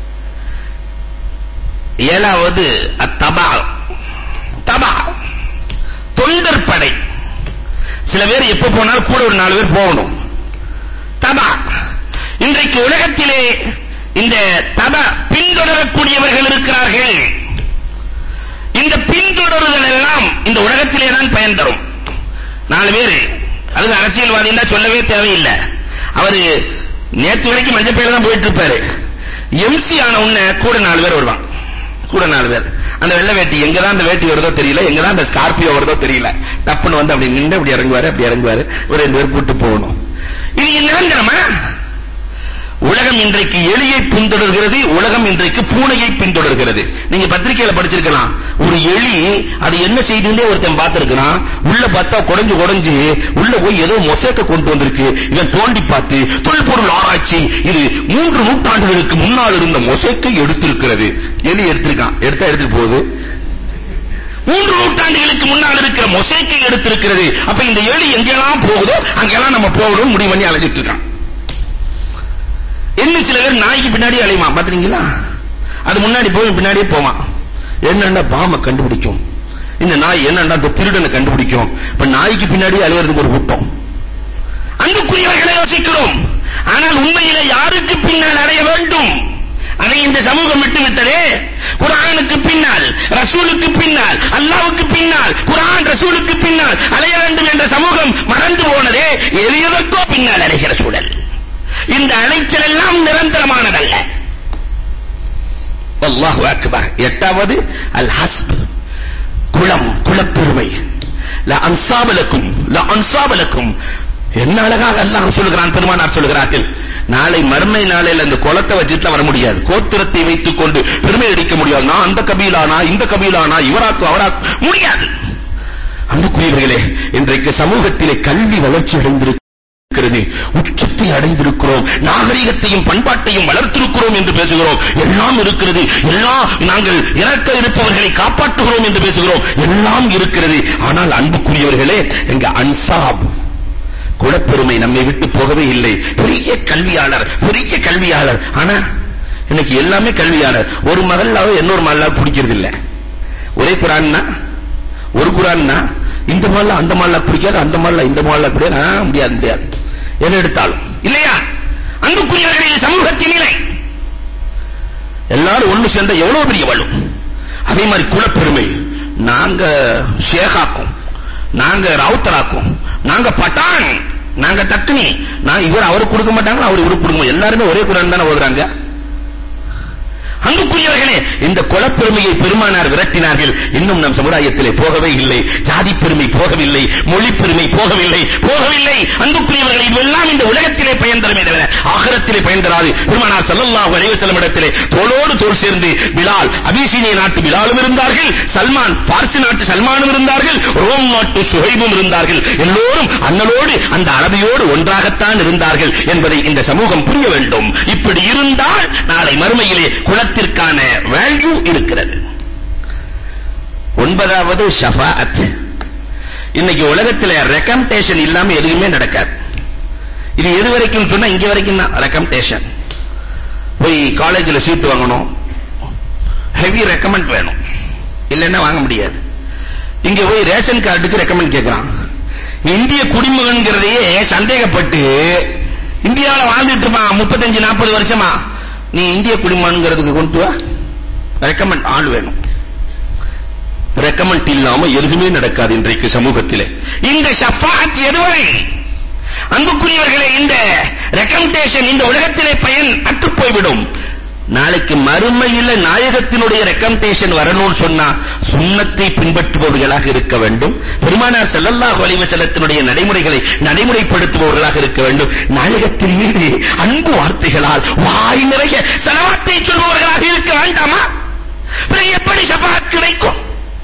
ஏழாவது அத்தபா தபா தொண்டர் படை சில பேர் எப்ப போனாலும் கூட ஒரு நாலு பேர் போகணும் தபா இன்றைக்கு உலகத்திலே இந்த தபா பின்தொடரக்கூடியவர்கள் இருக்கிறார்கள் இந்த பின்தொடருதல் எல்லாம் இந்த உலகத்திலே தான் பயன் தரும் நாலு பேர் அது அரசியல்வாதின்னா சொல்லவே தேவையில்லை அவரு நேத்து வரைக்கும் மஞ்சள் பையில தான் போயிட்டு இருப்பாரு எம்சி ஆன உடனே கூட நாலு பேர் வருவான் கூட நாலு பேர் அந்த வெள்ளை வேட்டி எங்க தான் அந்த வேட்டி வருதோ தெரியல எங்க தான் அந்த ஸ்கார்பியோ வருதோ தெரியல டப்புன்னு வந்து அப்படி நின்று அப்படி இறங்குவாரு அப்படி இறங்குவாரு ஒரு ரெண்டு பேர் கூட்டு போகணும் இது நிரந்தரமா உலகம் இன்றைக்கு எலியை பின்தொடர்கிறது உலகம் இன்றைக்கு பூனையை பின்தொடர்கிறது நீங்க பத்திரிக்கையில படிச்சிருக்கலாம் ஒரு எலி அது என்ன செய்துன்னே ஒருத்தன் பார்த்திருக்கிறான் உள்ள பார்த்தா குடஞ்சு குடஞ்சு உள்ள போய் ஏதோ மொசைக்க கொண்டு வந்திருக்கு இவன் தோண்டி பார்த்து தொல்பொருள் ஆராய்ச்சி இது மூன்று நூற்றாண்டுகளுக்கு முன்னால் இருந்த மொசைக்கை எடுத்திருக்கிறது எலி எடுத்திருக்கான் எடுத்தா எடுத்துட்டு போகுது மூன்று நூற்றாண்டுகளுக்கு முன்னால் இருக்கிற மொசைக்கை எடுத்திருக்கிறது அப்ப இந்த எலி எங்கெல்லாம் போகுதோ அங்கெல்லாம் நம்ம போகணும் முடிவு பண்ணி அலைஞ்சிட்டு இருக்கான் இன்னும் சில பேர் நாய்க்கு பின்னாடி அலையுமா பாத்தீங்களா அது முன்னாடி போய் பின்னாடியே போவான் என்னண்டா பாம கண்டுபிடிக்கும் இந்த நாய் என்னண்டா அந்த திருடனை கண்டுபிடிக்கும் இப்ப நாய்க்கு பின்னாடி அலையிறதுக்கு ஒரு கூட்டம் அன்புக்குரியவர்களை யோசிக்கிறோம் ஆனால் உண்மையில யாருக்கு பின்னால் அடைய வேண்டும் அதை இந்த சமூகம் விட்டு விட்டதே குர்ஆனுக்கு பின்னால் ரசூலுக்கு பின்னால் அல்லாஹ்வுக்கு பின்னால் குர்ஆன் ரசூலுக்கு பின்னால் அலைய வேண்டும் என்ற சமூகம் மறந்து போனதே எது பின்னால் அலைகிற சூழல் இந்த அலைச்சல் எல்லாம் நிரந்தரமானதல்ல அல்லாஹு அக்பர் எட்டாவது அல் ஹஸ்ப் குளம் குலப்பெருமை ல அன்சாபலக்கும் ல அன்சாபலக்கும் என்ன அழகாக அல்லாஹ் சொல்கிறான் பெருமானார் சொல்கிறார்கள் நாளை மறுமை நாளையில அந்த குளத்தை வச்சுட்டு வர முடியாது கோத்திரத்தை வைத்துக் கொண்டு பெருமை அடிக்க முடியாது நான் அந்த கபீலானா இந்த கபீலானா இவராக்கு அவராக்கு முடியாது அன்புக்குரியவர்களே இன்றைக்கு சமூகத்திலே கல்வி வளர்ச்சி அடைந்திருக்கிறது உச்சத்தை அடைந்திருக்கிறோம் நாகரிகத்தையும் பண்பாட்டையும் வளர்த்திருக்கிறோம் என்று பேசுகிறோம் எல்லாம் இருக்கிறது எல்லாம் நாங்கள் இறக்க இருப்பவர்களை காப்பாற்றுகிறோம் என்று பேசுகிறோம் எல்லாம் இருக்கிறது ஆனால் அன்புக்குரியவர்களே எங்க அன்சாப் குலப்பெருமை நம்மை விட்டு போகவே இல்லை பெரிய கல்வியாளர் பெரிய கல்வியாளர் ஆனா இன்னைக்கு எல்லாமே கல்வியாளர் ஒரு மகள்லாவோ இன்னொரு மகள்லாவோ பிடிக்கிறது இல்ல ஒரே குரான்னா ஒரு குரான்னா இந்த மால்ல அந்த மால்ல பிடிக்காது அந்த மால்ல இந்த மால்ல பிடிக்காது ஆ, முடியாது முடியாது எதை எடுத்தாலும் இல்லையா அன்புக்குரியவர்களே சமூகத்தின் நிலை எல்லாரும் ஒண்ணு சேர்ந்த எவ்வளவு பெரிய வலு அதே மாதிரி குலப்பெருமை நாங்க ஷேகாக்கும் நாங்க ரவுத்தராக்கும் நாங்க பட்டான் நாங்க தக்னி நான் இவர் அவருக்கு கொடுக்க மாட்டாங்க அவர் இவருக்கு கொடுக்க மாட்டாங்க. எல்லாருமே ஒரே குரான் தானே ஓதுறாங்க அன்புக்குரியவர்களே இந்த குலப்பெருமையை பெருமானார் விரட்டினார்கள் இன்னும் நம் சமுதாயத்திலே போகவே இல்லை ஜாதி பெருமை போகவில்லை மொழி பெருமை போகவில்லை போகவில்லை அன்புக்குரியவர்களே இதெல்லாம் இந்த உலகத்திலே பயன் தருமே தவிர ஆகிரத்திலே பயன் தராது பெருமானார் ஸல்லல்லாஹு அலைஹி வஸல்லம் இடத்திலே தோளோடு தோள் சேர்ந்து பிலால் அபிசீனிய நாட்டு பிலாலும் இருந்தார்கள் சல்மான் பார்சி நாட்டு சல்மானும் இருந்தார்கள் ரோம் நாட்டு சுஹைபும் இருந்தார்கள் எல்லோரும் அண்ணலோடு அந்த அரபியோடு ஒன்றாகத்தான் இருந்தார்கள் என்பதை இந்த சமூகம் புரிய வேண்டும் இப்படி இருந்தால் நாளை மறுமையிலே குலத்திற்கான வேல்யூ இருக்கிறது ஒன்பதாவது ஷஃபாஅத் இன்னைக்கு உலகத்துல ரெக்கமெண்டேஷன் இல்லாம எதுவுமே நடக்காது இது எது வரைக்கும் சொன்னா இங்க வரைக்கும் தான் ரெக்கமெண்டேஷன் போய் காலேஜ்ல சீட் வாங்கணும் ஹெவி ரெக்கமெண்ட் வேணும் இல்லைன்னா வாங்க முடியாது இங்க போய் ரேஷன் கார்டுக்கு ரெக்கமெண்ட் கேக்குறான் இந்திய குடிமகன்கிறதையே சந்தேகப்பட்டு இந்தியாவுல வாழ்ந்துட்டு இருப்பான் முப்பத்தஞ்சு நாற்பது வருஷமா நீ இந்திய குடிமகன்கிறதுக்கு கொண்டு வா ரெக்கமெண்ட் ஆள் வேணும் ரெக்கமெண்ட் இல்லாம எதுவுமே நடக்காது இன்றைக்கு சமூகத்திலே இந்த ஷஃபாத் எதுவரை அன்புக்குரியவர்களே இந்த ரெக்கமெண்டேஷன் இந்த உலகத்திலே பயன் அற்று போய்விடும் நாளைக்கு மறுமையில நாயகத்தினுடைய ரெக்கமெண்டேஷன் வரணும்னு சொன்னா சுன்னத்தை பின்பற்றுபவர்களாக இருக்க வேண்டும் பெருமானார் ஸல்லல்லாஹு அலைஹி வஸல்லத்தினுடைய நடைமுறைகளை நடைமுறைப்படுத்துபவர்களாக இருக்க வேண்டும் நாயகத்தின் மீது அன்பு வார்த்தைகளால் வாய் நிறைய ஸலவாத்தை சொல்பவர்களாக இருக்க வேண்டாமா பிறகு எப்படி ஷஃபாத் கிடைக்கும்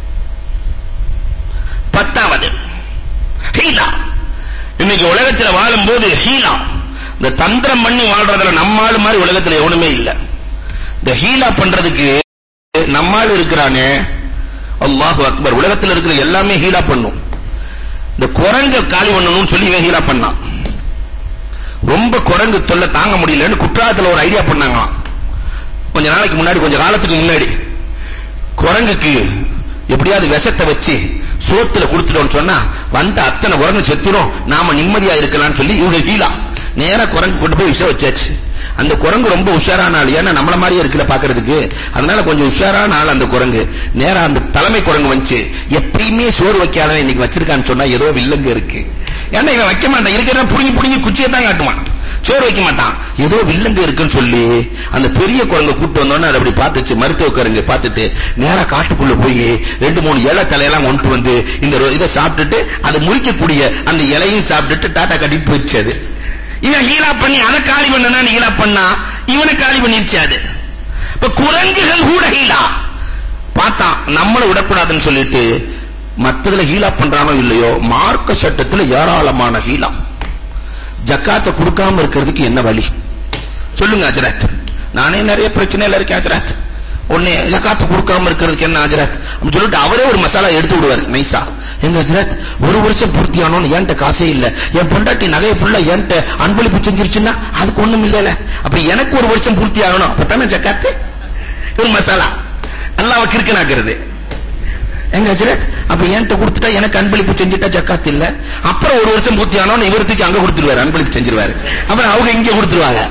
பத்தாவது ஹீலா இன்னைக்கு உலகத்துல வாழும்போது ஹீலா இந்த தந்திரம் பண்ணி வாழ்றதுல நம்மாள் மாதிரி உலகத்துல எவனுமே இல்ல இந்த ஹீலா பண்றதுக்கு நம்மாள் இருக்கிறானே அல்லாஹு அக்பர் உலகத்துல இருக்கிற எல்லாமே ஹீலா பண்ணும் இந்த குரங்க காலி பண்ணணும்னு சொல்லி இவன் ஹீலா பண்ணான் ரொம்ப குரங்கு தொல்லை தாங்க முடியலன்னு குற்றாலத்துல ஒரு ஐடியா பண்ணாங்களாம் கொஞ்ச நாளைக்கு முன்னாடி கொஞ்ச காலத்துக்கு முன்னாடி குரங்குக்கு எப்படியாவது விஷத்தை வச்சு சோத்துல கொடுத்துட்டோம்னு சொன்னா வந்த அத்தனை குரங்கு செத்துரும் நாம நிம்மதியா இருக்கலாம்னு சொல்லி இவங்க ஹீலா நேரா குரங்கு கொண்டு போய் விஷம் வச்சாச்சு அந்த குரங்கு ரொம்ப உஷாரான ஆள் ஏன்னா நம்மள மாதிரியே இருக்குல்ல பாக்குறதுக்கு அதனால கொஞ்சம் உஷாரான ஆள் அந்த குரங்கு நேரா அந்த தலைமை குரங்கு வந்துச்சு எப்பயுமே சோறு வைக்காதவன் இன்னைக்கு வச்சிருக்கான்னு சொன்னா ஏதோ வில்லங்க இருக்கு ஏன்னா இவன் வைக்க மாட்டான் இருக்கிறத புடுங்கி புடுங்கி குச்சியை தான் காட்டுவான் சோறு வைக்க மாட்டான் ஏதோ வில்லங்க இருக்குன்னு சொல்லி அந்த பெரிய குரங்கு கூட்டு வந்தோன்னு அதை அப்படி பார்த்துச்சு மருத்துவ குரங்கு பார்த்துட்டு நேரா காட்டுக்குள்ள போய் ரெண்டு மூணு இலை தலையெல்லாம் கொண்டு வந்து இந்த ரொ- இதை சாப்பிட்டுட்டு அதை முறிக்கக்கூடிய அந்த இலையும் சாப்பிட்டுட்டு டாட்டா கட்டிட்டு போயிடுச்சு அது இவன் ஹீலா பண்ணி அதை காலி பண்ணனா ஹீலா பண்ணா இவனை காலி பண்ணிருச்சு அது இப்ப குரங்குகள் கூட ஹீலா பார்த்தான் நம்மள விடக்கூடாதுன்னு சொல்லிட்டு மத்ததுல ஹீலா பண்றானோ இல்லையோ மார்க்க சட்டத்துல ஏராளமான ஹீலா ஜக்காத்தை கொடுக்காம இருக்கிறதுக்கு என்ன வழி சொல்லுங்க அஜரத் நானே நிறைய பிரச்சனையில இருக்கேன் அஜரத் உடனே ஜக்காத்து கொடுக்காம இருக்கிறதுக்கு என்ன அஜரத் அப்படி சொல்லிட்டு அவரே ஒரு மசாலா எடுத்து விடுவார் நைசா எங்க அஜரத் ஒரு வருஷம் பூர்த்தி ஆனோன்னு என்கிட்ட காசே இல்ல என் பொண்டாட்டி நகையை ஃபுல்லா என்கிட்ட அன்பளிப்பு செஞ்சிருச்சுன்னா அதுக்கு ஒண்ணும் இல்லல அப்ப எனக்கு ஒரு வருஷம் பூர்த்தி ஆகணும் அப்பதானே ஜக்காத்து ஒரு மசாலா அல்லாஹ் கிறுக்கனாக்குறது எங்க ஹஜரத் அப்ப என்கிட்ட கொடுத்துட்டா எனக்கு அன்பளிப்பு செஞ்சுட்டா ஜக்காத் இல்ல அப்புறம் ஒரு வருஷம் பூர்த்தி ஆனோன்னு இவர் தூக்கி அங்க கொடுத்துருவாரு அன்பளிப்பு செஞ்சிருவாரு அப்புறம் அவங்க இங்க கொடுத்துருவாங்க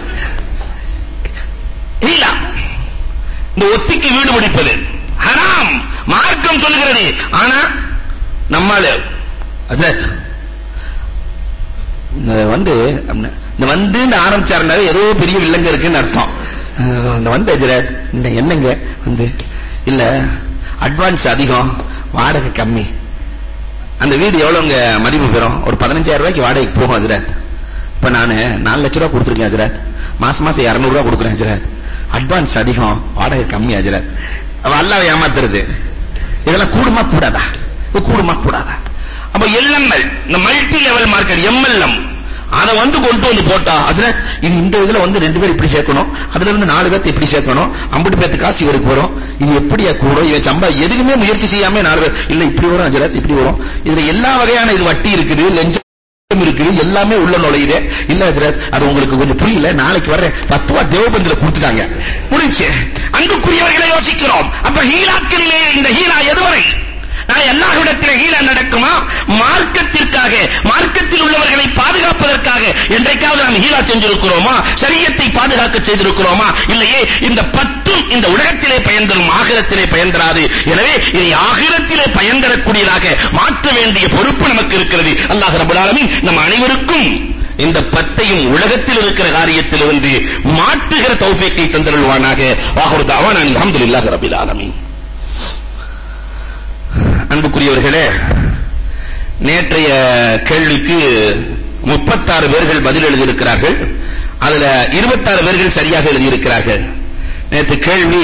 இல்ல இந்த ஒத்திக்கு வீடு பிடிப்பது ஹராம் மார்க்கம் சொல்லுகிறது ஆனா நம்மால ஹஜரத் இந்த வந்து இந்த வந்து ஆரம்பிச்சாருனாவே ஏதோ பெரிய வில்லங்க இருக்குன்னு அர்த்தம் அஹ் இந்த வந்து ஹஜரத் இந்த என்னங்க வந்து இல்ல அட்வான்ஸ் அதிகம் வாடகை கம்மி அந்த வீடு எவ்வளவுங்க மதிப்பு பெறும் ஒரு 15000 ரூபாய்க்கு வாடகைக்கு போகும் ஹஜரத் இப்ப நானு 4 லட்சம் ரூபாய் கொடுத்துருக்கேன் ஹஜரத் மாசம் மாசம் 200 ரூபாய் கொடுக்குறேன் ஹஜரத் அட்வான்ஸ் அதிகம் வாடகை கம்மி ஹஜரத் அவ அல்லாஹ் ஏமாத்துறது இதெல்லாம் கூடுமா கூடாதா இது கூடுமா கூடாதா அப்ப எல்எம்எல் இந்த மல்டி லெவல் மார்க்கெட் எம்எல்எம் அத வந்து கொண்டு வந்து போட்டா ஹஜரத் இது இந்த இதுல வந்து ரெண்டு பேர் இப்படி சேர்க்கணும் அதுல இருந்து நாலு பேர்த்து இப்படி சேர்க்கணும் அம்புட்டு பேர்த்து காசு இவருக்கு வரும் இது எப்படியா கூடும் இவன் சம்பா எதுக்குமே முயற்சி செய்யாம நாலு பேர் இல்ல இப்படி வரும் ஹஜரத் இப்படி வரும் இதுல எல்லா வகையான இது வட்டி இருக்குது லஞ்சம் இருக்குது எல்லாமே உள்ள நுழையுது இல்ல ஹஜரத் அது உங்களுக்கு கொஞ்சம் புரியல நாளைக்கு வர்றேன் பத்து ரூபா தேவபந்தில கொடுத்துட்டாங்க முடிஞ்சு அன்புக்குரியவர்களை யோசிக்கிறோம் அப்ப ஹீலாக்களிலே இந்த ஹீலா எதுவரை நான் எல்லாரிடத்திலே ஹீலா நடக்குமா மார்க்கத்திற்காக மார்க்கத்தில் உள்ளவர்களை பாதுகாப்பதற்காக என்றைக்காவது நாம் ஹீலா செஞ்சிருக்கிறோமா சரியத்தை பாதுகாக்க செய்திருக்கிறோமா இல்லையே இந்த பத்தும் இந்த உலகத்திலே பயன் தரும் ஆகிரத்திலே பயன் தராது எனவே இதை ஆகிரத்திலே பயன் தரக்கூடியதாக மாற்ற வேண்டிய பொறுப்பு நமக்கு இருக்கிறது அல்லாஹ் ரப்பல் ஆலமீன் நம் அனைவருக்கும் இந்த பத்தையும் உலகத்தில் இருக்கிற காரியத்திலிருந்து மாற்றுகிற தௌஃபீக்கை தந்தருள்வானாக வாஹுரு தஅவானா அல்ஹம்துலில்லாஹி ரப்பில் ஆலமீன் அன்புக்குரியவர்களே நேற்றைய கேள்விக்கு 36 பேர்கள் பதில் எழுதியிருக்கிறார்கள் அதுல 26 பேர்கள் சரியாக எழுதியிருக்கிறார்கள் நேற்று கேள்வி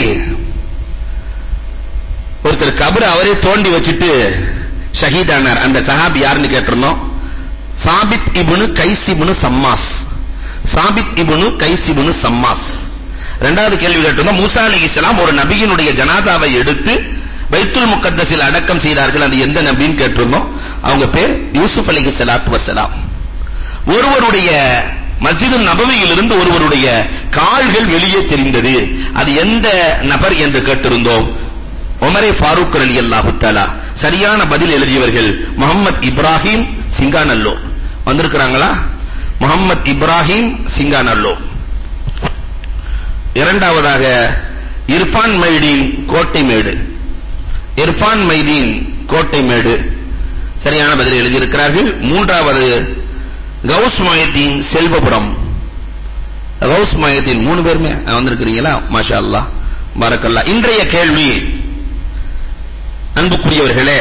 ஒருத்தர் கபர் அவரே தோண்டி வச்சுட்டு ஷஹீதானார் அந்த சஹாபி யாருன்னு கேட்டிருந்தோம் சாபித் இப்னு கைஸ் இப்னு சம்மாஸ் சாபித் இப்னு கைஸ் இப்னு சம்மாஸ் இரண்டாவது கேள்வி கேட்டிருந்தோம் மூசா அலைஹிஸ்ஸலாம் ஒரு நபியினுடைய ஜனாசாவை எடுத்து பைத்துல் முகத்தஸில் அடக்கம் செய்தார்கள் அது எந்த நபின்னு கேட்டிருந்தோம் அவங்க பேர் யூசுப் அலைஹிஸ்ஸலாத்து வஸ்ஸலாம் ஒருவருடைய மஸ்ஜிது நபவியிலிருந்து ஒருவருடைய கால்கள் வெளியே தெரிந்தது அது எந்த நபர் என்று கேட்டிருந்தோம் உமரே ஃபாரூக் ரலியல்லாஹு தஆலா சரியான பதில் எழுதியவர்கள் முகமது இப்ராஹிம் சிங்கானல்லோ வந்திருக்கிறாங்களா முகமது இப்ராஹிம் சிங்கானல்லோ இரண்டாவதாக இர்ஃபான் மைதீன் கோட்டைமேடு இர்ஃபான் மைதீன் கோட்டைமேடு சரியான பதில் எழுதியிருக்கிறார்கள் மூன்றாவது கௌஸ் மொஹிதீன் செல்வபுரம் கௌஸ் மொஹிதீன் மூணு பேருமே வந்திருக்கிறீங்களா மாஷா அல்லாஹ் பரக்கல்லாஹ் இன்றைய கேள்வி அன்புக்குரியவர்களே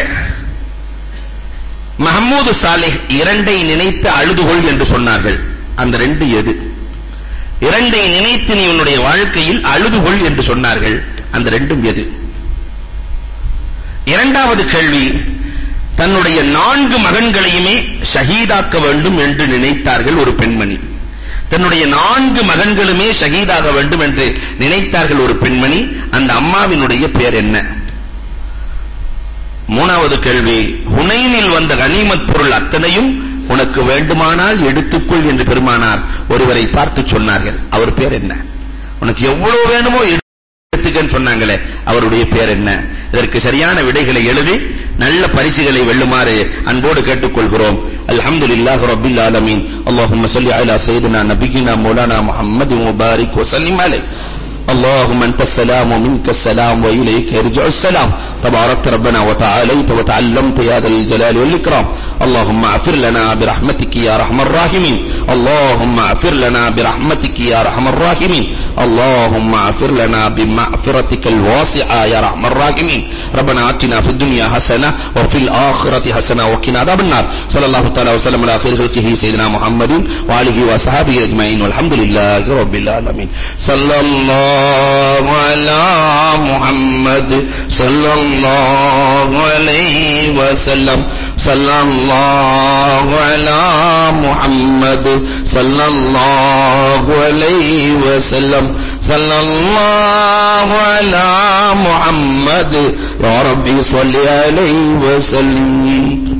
மஹமூது சாலிஹ் இரண்டை நினைத்து அழுதுகொள் என்று சொன்னார்கள் அந்த ரெண்டு எது இரண்டை நினைத்து நீ உன்னுடைய வாழ்க்கையில் அழுதுகொள் என்று சொன்னார்கள் அந்த ரெண்டும் எது இரண்டாவது கேள்வி தன்னுடைய நான்கு மகன்களையுமே ஷஹீதாக்க வேண்டும் என்று நினைத்தார்கள் ஒரு பெண்மணி தன்னுடைய நான்கு மகன்களுமே ஷஹீதாக வேண்டும் என்று நினைத்தார்கள் ஒரு பெண்மணி அந்த அம்மாவினுடைய பெயர் என்ன மூணாவது கேள்வி ஹுனைனில் வந்த கனிமத் பொருள் அத்தனையும் உனக்கு வேண்டுமானால் எடுத்துக்கொள் என்று பெருமானார் ஒருவரை பார்த்து சொன்னார்கள் அவர் பேர் என்ன உனக்கு எவ்வளவு வேணுமோ எடுத்துக்கன்னு சொன்னாங்களே அவருடைய பேர் என்ன இதற்கு சரியான விடைகளை எழுதி நல்ல பரிசுகளை வெல்லுமாறு அன்போடு கேட்டுக்கொள்கிறோம் அல்ஹம்துலில்லாஹ் ரப்பில் ஆலமீன் அல்லாஹும்ம ஸல்லி அலா சய்யிதினா நபியினா மௌலானா முஹம்மது முபாரிக் வஸல்லிம் அலைஹி اللهم انت السلام ومنك السلام واليك يرجع السلام تباركت ربنا وتعاليت وتعلمت يا ذا الجلال والاكرام اللهم اغفر لنا برحمتك يا ارحم الراحمين اللهم اغفر لنا برحمتك يا ارحم الراحمين اللهم اغفر لنا بمغفرتك الواسعه يا ارحم الراحمين ربنا آتنا في الدنيا حسنه وفي الاخره حسنه وقنا عذاب النار صلى الله تعالى وسلم على خير خلقه سيدنا محمد وآله وصحبه اجمعين والحمد لله رب العالمين صلى الله على محمد صلى الله عليه وسلم صلى الله على محمد صلى الله عليه وسلم صلى الله على محمد يا ربي صل عليه وسلم